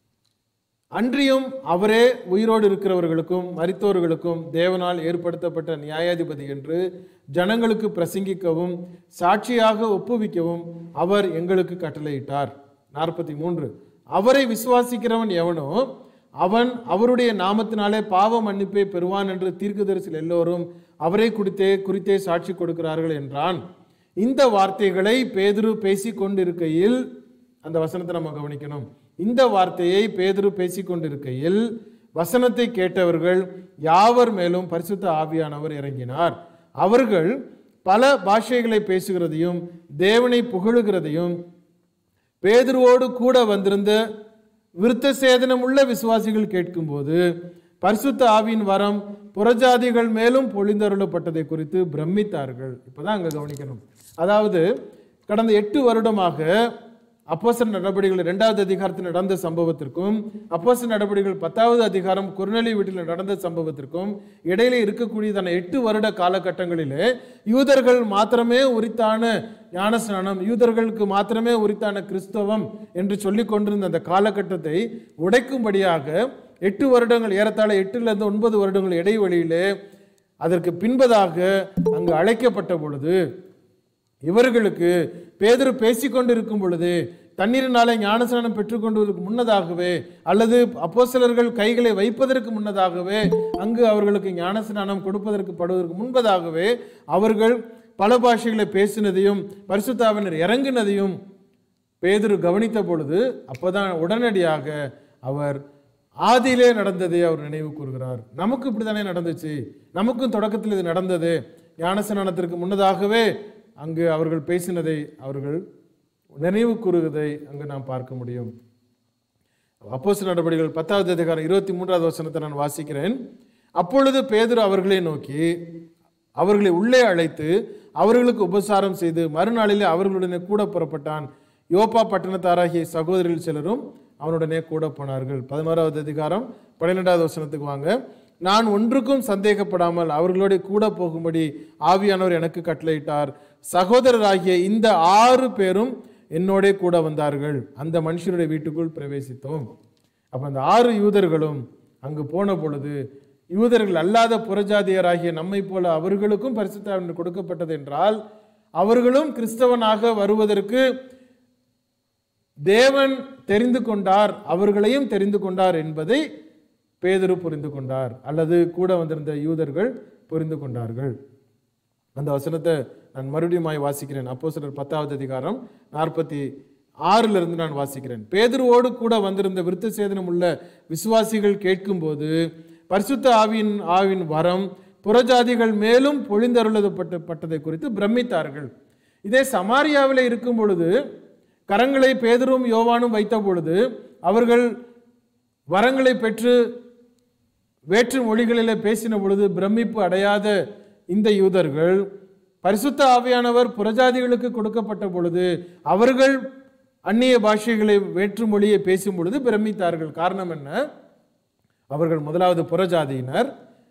அன்றியும் அவரே உயிரோடு இருக்கிறவர்களுக்கும் மரித்தோர்களுக்கும் தேவனால் ஏற்படுத்தப்பட்ட நியாயாதிபதி என்று ஜனங்களுக்கு பிரசங்கிக்கவும் சாட்சியாக ஒப்புவிக்கவும் அவர் எங்களுக்கு கட்டளையிட்டார் நாற்பத்தி மூன்று அவரை விசுவாசிக்கிறவன் எவனோ அவன் அவருடைய நாமத்தினாலே பாவ மன்னிப்பை பெறுவான் என்று தீர்க்கதரிசிகள் எல்லோரும் அவரை குறித்தே குறித்தே சாட்சி கொடுக்கிறார்கள் என்றான் இந்த வார்த்தைகளை பேதுரு பேசிக் கொண்டிருக்கையில் அந்த வசனத்தை நம்ம கவனிக்கணும் இந்த வார்த்தையை பேதுரு பேசிக் கொண்டிருக்கையில் வசனத்தை கேட்டவர்கள் யாவர் மேலும் பரிசுத்த ஆவியானவர் இறங்கினார் அவர்கள் பல பாஷைகளை பேசுகிறதையும் தேவனை புகழுகிறதையும் பேதுருவோடு கூட வந்திருந்த விருத்த சேதனம் உள்ள விசுவாசிகள் கேட்கும்போது பரிசுத்த ஆவியின் வரம் புறஜாதிகள் மேலும் பொழிந்தருளப்பட்டதை குறித்து பிரமித்தார்கள் இப்பதான் அங்க கவனிக்கணும் அதாவது கடந்த எட்டு வருடமாக அப்போஸ்தலர் நடவடிக்கைகள் இரண்டாவது அதிகாரத்தில் நடந்த சம்பவத்திற்கும் அப்போஸ்தலர் நடவடிக்கைகள் பத்தாவது அதிகாரம் குறுநெலி வீட்டில் நடந்த சம்பவத்திற்கும் இடையில இருக்கக்கூடியதான எட்டு வருட காலகட்டங்களிலே யூதர்கள் மாத்திரமே உரித்தான ஞானஸ்நானம் யூதர்களுக்கு மாத்திரமே உரித்தான கிறிஸ்தவம் என்று சொல்லிக் கொண்டிருந்த அந்த காலகட்டத்தை உடைக்கும்படியாக எட்டு வருடங்கள் ஏறத்தாழ எட்டுலேருந்து ஒன்பது வருடங்கள் இடைவெளியிலே அதற்கு பின்பதாக அங்கு அழைக்கப்பட்ட பொழுது இவர்களுக்கு பேதுரு பேசிக்கொண்டிருக்கும் பொழுது தண்ணீரினாலே ஞானஸ்நானம் பெற்றுக்கொண்டதற்கு முன்னதாகவே அல்லது அப்போஸ்தலர்கள் கைகளை வைப்பதற்கு முன்னதாகவே அங்கு அவர்களுக்கு ஞானஸ்நானம் கொடுப்பதற்கு படுவதற்கு முன்பதாகவே அவர்கள் பல பாஷைகளை பேசினதையும் பரிசுத்தாவினர் இறங்கினதையும் பேதுரு கவனித்த பொழுது அப்பதான் உடனடியாக அவர் ஆதியிலே நடந்ததை அவர் நினைவு கூறுகிறார் நமக்கு இப்படித்தானே நடந்துச்சு நமக்கும் தொடக்கத்தில் இது நடந்தது ஞானஸ்நானத்திற்கு முன்னதாகவே அங்கு அவர்கள் பேசினதை அவர்கள் நினைவு கூறுவதை அங்கு நாம் பார்க்க முடியும் அப்போஸ் நடவடிக்கைகள் பத்தாவது அதிகாரம் இருபத்தி மூன்றாவது வசனத்தை நான் வாசிக்கிறேன் அப்பொழுது பேதுரு அவர்களை நோக்கி அவர்களை உள்ளே அழைத்து அவர்களுக்கு உபசாரம் செய்து மறுநாளிலே அவர்களுடனே கூட புறப்பட்டான் யோப்பா பட்டணத்தாராகிய சகோதரில் சிலரும் அவனுடனே கூட போனார்கள் பதினோராவது அதிகாரம் பன்னிரெண்டாவது வசனத்துக்கு வாங்க நான் ஒன்றுக்கும் சந்தேகப்படாமல் அவர்களோட கூட போகும்படி ஆவியானவர் எனக்கு கட்டளையிட்டார் சகோதரராகிய இந்த ஆறு பேரும் என்னோட கூட வந்தார்கள் அந்த மனுஷருடைய வீட்டுக்குள் பிரவேசித்தோம் அப்ப அந்த ஆறு யூதர்களும் அங்கு போன பொழுது யூதர்கள் அல்லாத புறஜாதியராகிய நம்மை போல அவர்களுக்கும் பரிசுத்தாவின் கொடுக்கப்பட்டது என்றால் அவர்களும் கிறிஸ்தவனாக வருவதற்கு தேவன் தெரிந்து கொண்டார் அவர்களையும் தெரிந்து கொண்டார் என்பதை பேதுரு புரிந்து கொண்டார் அல்லது கூட வந்திருந்த யூதர்கள் புரிந்து கொண்டார்கள் அந்த வசனத்தை நான் மறுபடியும் வாசிக்கிறேன் அப்போ சிலர் பத்தாவது அதிகாரம் நாற்பத்தி ஆறுல இருந்து நான் வாசிக்கிறேன் பேதுருவோடு கூட வந்திருந்த விருத்த சேதனம் உள்ள விசுவாசிகள் கேட்கும்போது பரிசுத்த ஆவியின் ஆவின் வரம் புறஜாதிகள் மேலும் பொழிந்தருளப்பட்ட பட்டதை குறித்து பிரமித்தார்கள் இதே சமாரியாவில் இருக்கும் பொழுது கரங்களை பேதரும் யோவானும் வைத்த பொழுது அவர்கள் வரங்களை பெற்று வேற்று மொழிகளிலே பேசின பொழுது பிரமிப்பு அடையாத இந்த யூதர்கள் பரிசுத்த ஆவியானவர் புறஜாதிகளுக்கு கொடுக்கப்பட்ட பொழுது அவர்கள் அந்நிய பாஷைகளை வேற்று மொழியை பேசும் பொழுது பிரமித்தார்கள் காரணம் என்ன அவர்கள் முதலாவது புறஜாதியினர்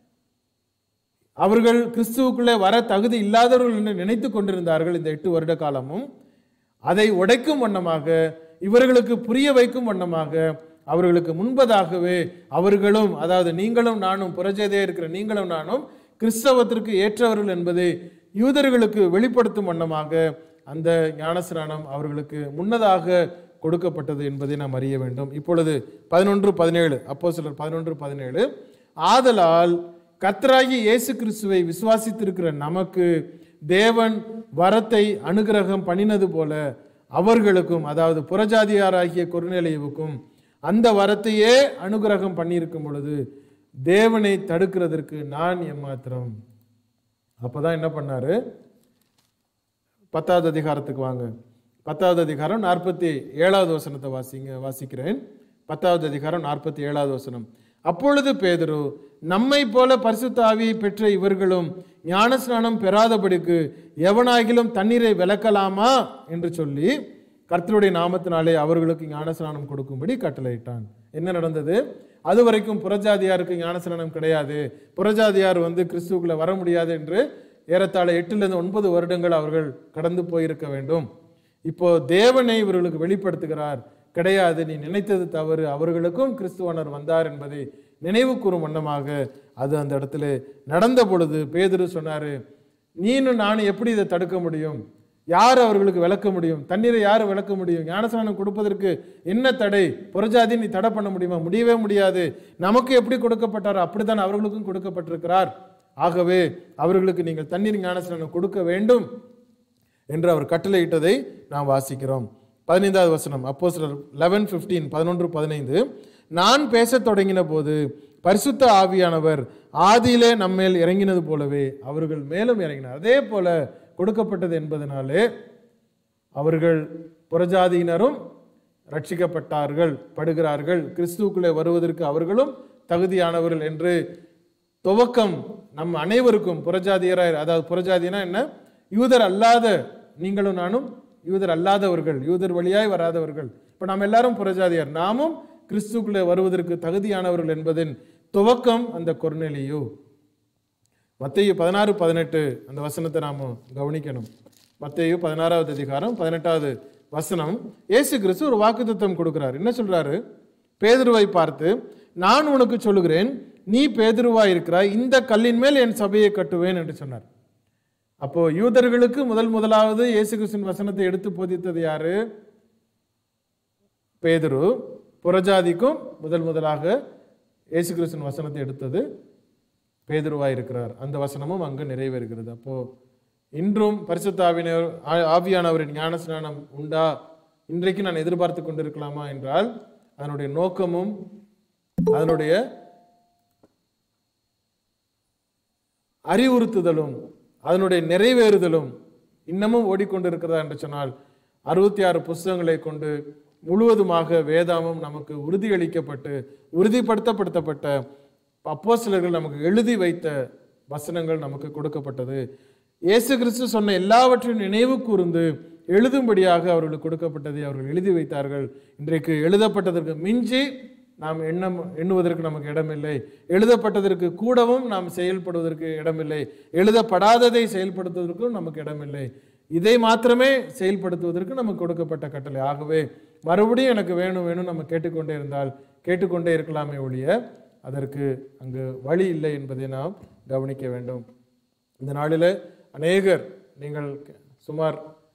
அவர்கள் கிறிஸ்துவுக்குள்ளே வர தகுதி இல்லாதவர்கள் என்று நினைத்து கொண்டிருந்தார்கள் இந்த எட்டு வருட காலமும் அதை உடைக்கும் வண்ணமாக இவர்களுக்கு புரிய வைக்கும் வண்ணமாக அவர்களுக்கு முன்பதாகவே அவர்களும் அதாவது நீங்களும் நானும் புறஜேதையா இருக்கிற நீங்களும் நானும் கிறிஸ்தவத்திற்கு ஏற்றவர்கள் என்பதை யூதர்களுக்கு வெளிப்படுத்தும் வண்ணமாக அந்த ஞானஸ்நானம் அவர்களுக்கு முன்னதாக கொடுக்கப்பட்டது என்பதை நாம் அறிய வேண்டும் இப்பொழுது பதினொன்று பதினேழு அப்போ சிலர் பதினொன்று பதினேழு ஆதலால் கர்த்தராகி இயேசு கிறிஸ்துவை விசுவாசித்திருக்கிற நமக்கு தேவன் வரத்தை அனுகிரகம் பண்ணினது போல அவர்களுக்கும் அதாவது புறஜாதியாராகிய கொர்நேலியுவுக்கும் அந்த வரத்தையே அனுகிரகம் பண்ணியிருக்கும் பொழுது தேவனை தடுக்கிறதற்கு நான் எம்மாத்திரம் அப்பதான் என்ன பண்ணாரு பத்தாவது அதிகாரத்துக்கு வாங்க பத்தாவது அதிகாரம் நாற்பத்தி ஏழாவது வசனத்தை வாசிங்க வாசிக்கிறேன் பத்தாவது அதிகாரம் நாற்பத்தி ஏழாவது வசனம் அப்பொழுது பேதுரு நம்மை போல பரிசுத்த ஆவியை பெற்ற இவர்களும் ஞானஸ்நானம் பெறாதபடிக்கு எவனாகிலும் தண்ணீரை விளக்கலாமா என்று சொல்லி கர்த்தருடைய நாமத்தினாலே அவர்களுக்கு ஞானஸ்நானம் கொடுக்கும்படி கட்டளையிட்டான் என்ன நடந்தது அது வரைக்கும் புறஜாதியாருக்கு ஞானஸ்நானம் கிடையாது புறஜாதியார் வந்து கிறிஸ்துவுக்குள்ள வர முடியாது என்று ஏறத்தாழ எட்டுலேருந்து ஒன்பது வருடங்கள் அவர்கள் கடந்து போயிருக்க வேண்டும் இப்போ தேவனை இவர்களுக்கு வெளிப்படுத்துகிறார் கிடையாது நீ நினைத்தது தவறு அவர்களுக்கும் கிறிஸ்துவனர் வந்தார் என்பதை நினைவு கூறும் வண்ணமாக அது அந்த இடத்துல நடந்த பொழுது பேதுரு சொன்னாரு நீனும் நானும் எப்படி இதை தடுக்க முடியும் யார் அவர்களுக்கு விளக்க முடியும் தண்ணீரை யார் விளக்க முடியும் ஞானஸ்நானம் கொடுப்பதற்கு என்ன தடை புறஜாதி நீ தடை பண்ண முடியுமா முடியவே முடியாது நமக்கு எப்படி கொடுக்கப்பட்டாரோ அப்படித்தான் அவர்களுக்கும் கொடுக்கப்பட்டிருக்கிறார் ஆகவே அவர்களுக்கு நீங்கள் தண்ணீர் ஞானஸ்நானம் கொடுக்க வேண்டும் என்று அவர் கட்டளையிட்டதை நாம் வாசிக்கிறோம் பதினைந்தாவது வசனம் அப்போ சிலர் லெவன் ஃபிஃப்டீன் பதினொன்று பதினைந்து நான் பேசத் தொடங்கின போது பரிசுத்த ஆவியானவர் ஆதியிலே நம்மேல் இறங்கினது போலவே அவர்கள் மேலும் இறங்கினார் அதே போல கொடுக்கப்பட்டது என்பதனாலே அவர்கள் புறஜாதியினரும் ரட்சிக்கப்பட்டார்கள் படுகிறார்கள் கிறிஸ்துவுக்குள்ளே வருவதற்கு அவர்களும் தகுதியானவர்கள் என்று துவக்கம் நம் அனைவருக்கும் புறஜாதியராய் அதாவது புறஜாதினா என்ன யூதர் அல்லாத நீங்களும் நானும் யூதர் அல்லாதவர்கள் யூதர் வழியாய் வராதவர்கள் இப்ப நாம் எல்லாரும் புறஜாதியார் நாமும் கிறிஸ்துக்குள்ளே வருவதற்கு தகுதியானவர்கள் என்பதின் துவக்கம் அந்த கொர்நெலியோ மத்தேயு பதினாறு பதினெட்டு அந்த வசனத்தை நாம கவனிக்கணும் மத்தேயு பதினாறாவது அதிகாரம் பதினெட்டாவது வசனம் இயேசு கிறிஸ்து ஒரு வாக்குத்தத்தம் கொடுக்கிறார் என்ன சொல்றாரு பேதுருவை பார்த்து நான் உனக்கு சொல்லுகிறேன் நீ பேதுருவா இருக்கிறாய் இந்த கல்லின் மேல் என் சபையை கட்டுவேன் என்று சொன்னார் அப்போ யூதர்களுக்கு முதல் முதலாவது இயேசு கிறிஸ்துவின் வசனத்தை எடுத்து போதித்தது யாரு பேதுரு புறஜாதிக்கும் முதல் முதலாக இயேசு கிறிஸ்துவின் வசனத்தை எடுத்தது பேதுருவாய் இருக்கிறார் அந்த வசனமும் அங்கு நிறைவேறுகிறது அப்போ இன்றும் பரிசுத்த ஆவியினர் ஆ- ஆவியானவரின் ஞானஸ்நானம் உண்டா இன்றைக்கு நான் எதிர்பார்த்து கொண்டிருக்கலாமா என்றால் அதனுடைய நோக்கமும் அதனுடைய அறிவுறுத்துதலும் அதனுடைய நிறைவேறுதலும் இன்னமும் ஓடிக்கொண்டிருக்கிறதா என்று சொன்னால் அறுபத்தி ஆறு புஸ்தகங்களை கொண்டு முழுவதுமாக வேதாமம் நமக்கு உறுதியளிக்கப்பட்டு உறுதிப்படுத்தப்படுத்தப்பட்ட அப்போஸ்தலர்கள் நமக்கு எழுதி வைத்த வசனங்கள் நமக்கு கொடுக்கப்பட்டது இயேசு கிறிஸ்து சொன்ன எல்லாவற்றையும் நினைவு கூர்ந்து எழுதும்படியாக அவர்களுக்கு கொடுக்கப்பட்டதை அவர்கள் எழுதி வைத்தார்கள் இன்றைக்கு எழுதப்பட்டதற்கு மிஞ்சி நாம் எண்ணம் எண்ணுவதற்கு நமக்கு இடமில்லை எழுதப்பட்டதற்கு கூடவும் நாம் செயல்படுவதற்கு இடமில்லை எழுதப்படாததை செயல்படுத்துவதற்கும் நமக்கு இடமில்லை இதை மாத்திரமே செயல்படுத்துவதற்கு நமக்கு கொடுக்கப்பட்ட கட்டளை ஆகவே மறுபடியும் எனக்கு வேணும் வேணும் நம்ம கேட்டுக்கொண்டே இருந்தால் கேட்டுக்கொண்டே இருக்கலாமே ஒழிய அதற்கு அங்கு வழி இல்லை என்பதை நாம் கவனிக்க வேண்டும் இந்த நாளில் அநேகர் நீங்கள் சுமார்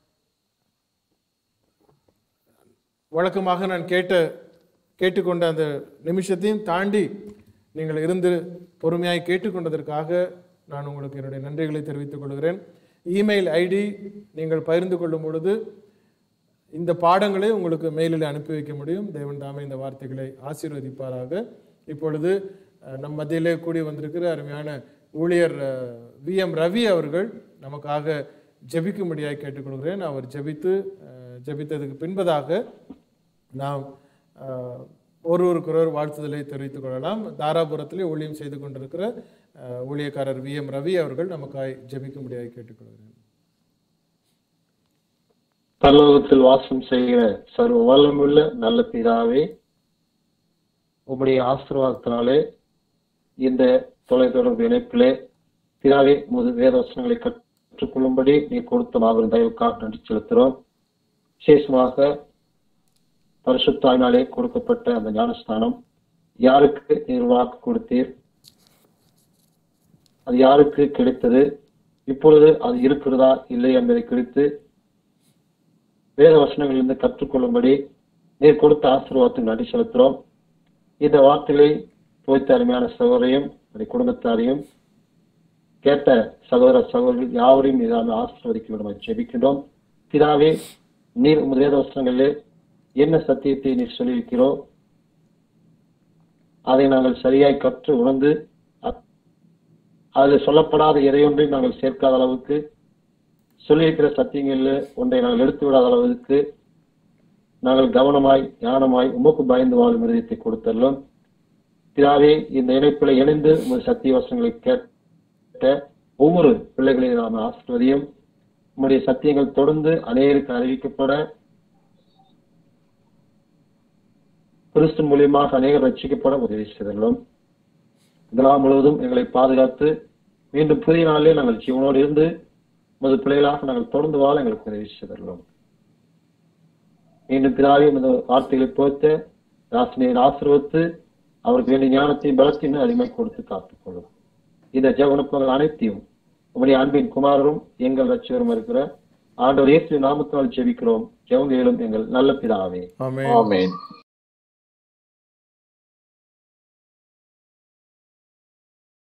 வழக்கமாக நான் கேட்ட கேட்டுக்கொண்ட அந்த நிமிஷத்தையும் தாண்டி நீங்கள் இருந்து பொறுமையாய் கேட்டுக்கொண்டதற்காக நான் உங்களுக்கு என்னுடைய நன்றிகளை தெரிவித்துக் கொள்கிறேன் இமெயில் ஐடி நீங்கள் பகிர்ந்து கொள்ளும் பொழுது இந்த பாடங்களை உங்களுக்கு மெயிலில் அனுப்பி வைக்க முடியும் தேவன் தாமே இந்த வார்த்தைகளை ஆசீர்வதிப்பாராக இப்பொழுது அஹ், நம் மத்தியிலே கூடி வந்திருக்கிற அருமையான ஊழியர் வி எம் ரவி அவர்கள் நமக்காக ஜெபிக்கும்படியாக கேட்டுக்கொள்கிறேன் அவர் ஜெபித்து அஹ், ஜெபித்ததுக்கு பின்பதாக நாம் அஹ், ஒருவருக்கொருவர் வாழ்த்துதலை தெரிவித்துக் கொள்ளலாம் தாராபுரத்திலே ஊழியம் செய்து கொண்டிருக்கிற அஹ், ஊழியக்காரர் வி எம் ரவி அவர்கள் நமக்காய் ஜெபிக்கும்படியாக கேட்டுக்கொள்கிறேன் பரலோகத்தில் வாசம் செய்கிற சர்வ வல்லமுள்ள நல்ல பிதாவே உம்முடைய ஆசீர்வாதத்தினாலே இந்த தொலைத்தொடர்பு இணைப்பிலே பிதாவே முது வேதவசனங்களை கற்றுக்கொள்ளும்படி நீ கொடுத்த மாபெரும் தயவுக்காக நன்றி செலுத்துகிறோம் விசேஷமாக பரிசுத்தாயினாலே கொடுக்கப்பட்ட அந்த ஞானஸ்தானம் யாருக்கு நீர் வாக்கு கொடுத்தீர் அது யாருக்கு கிடைத்தது இப்பொழுது அது இருக்கிறதா இல்லை என்பதை குறித்து வேத வசனங்களிலிருந்து கற்றுக்கொள்ளும்படி நீர் கொடுத்த ஆசீர்வாதத்துக்கு நன்றி செலுத்துகிறோம் இந்த வார்த்தைகளை தோய்த்த அருமையான சகோதரையும் அவருடைய குடும்பத்தாரையும் கேட்ட சகோதர சகோதரிகள் யாவரையும் இதான ஆசீர்வதிக்க விட ஜெபிக்கின்றோம் பிதாவே நீர் உமது வேத வசனங்களிலே என்ன சத்தியத்தை நீர் சொல்லியிருக்கிறோ அதை நாங்கள் சரியாய் கற்று உணர்ந்து அ- அதில் சொல்லப்படாத எதையொன்றை நாங்கள் சேர்க்காத அளவுக்கு சொல்லியிருக்கிற சத்தியங்களில் ஒன்றை நாங்கள் எடுத்து விடாத அளவுக்கு நாங்கள் கவனமாய் ஞானமாய் உமக்கு பயந்து வாழும் இருதயத்தை கொடுத்தள்ளோம் பிதாவே இந்த இணைப்பில் இணைந்து உமது சத்திய வசனங்களை கேட்ட ஒவ்வொரு பிள்ளைகளையும் நாம் ஆசிர்வதியும் உம்முடைய சத்தியங்கள் தொடர்ந்து அநேருக்கு அறிவிக்கப்பட கிறிஸ்து மூலியமாக அநேகர் ரட்சிக்கப்பட உதவி செய்துள்ளோம் இதெல்லாம் முழுவதும் எங்களை பாதுகாத்து மீண்டும் புதிய நாளிலே நாங்கள் ஜீவனோடு இருந்து உமது பிள்ளைகளாக நாங்கள் தொடர்ந்து வாழ எங்களுக்கு உதவி செய்துள்ளோம் மீண்டும் பிதாவே இந்த வார்த்தைகளை போத்த ராசினியர் ஆசீர்வத்து அவருக்கு வேண்டிய ஞானத்தையும் பலத்தையும் அடிமை கொடுத்து காத்துக்கொள்ளும் இந்த ஜெவனுப்பங்கள் அனைத்தையும் உங்களுடைய அன்பின் குமாரரும் எங்கள் ரட்சகரும் இருக்கிற ஆண்டவர் இயேசு நாமத்தால் ஜெபிக்கிறோம் ஜெவங்களும் எங்கள் நல்ல பிதாவே ஆமென் ஆமென்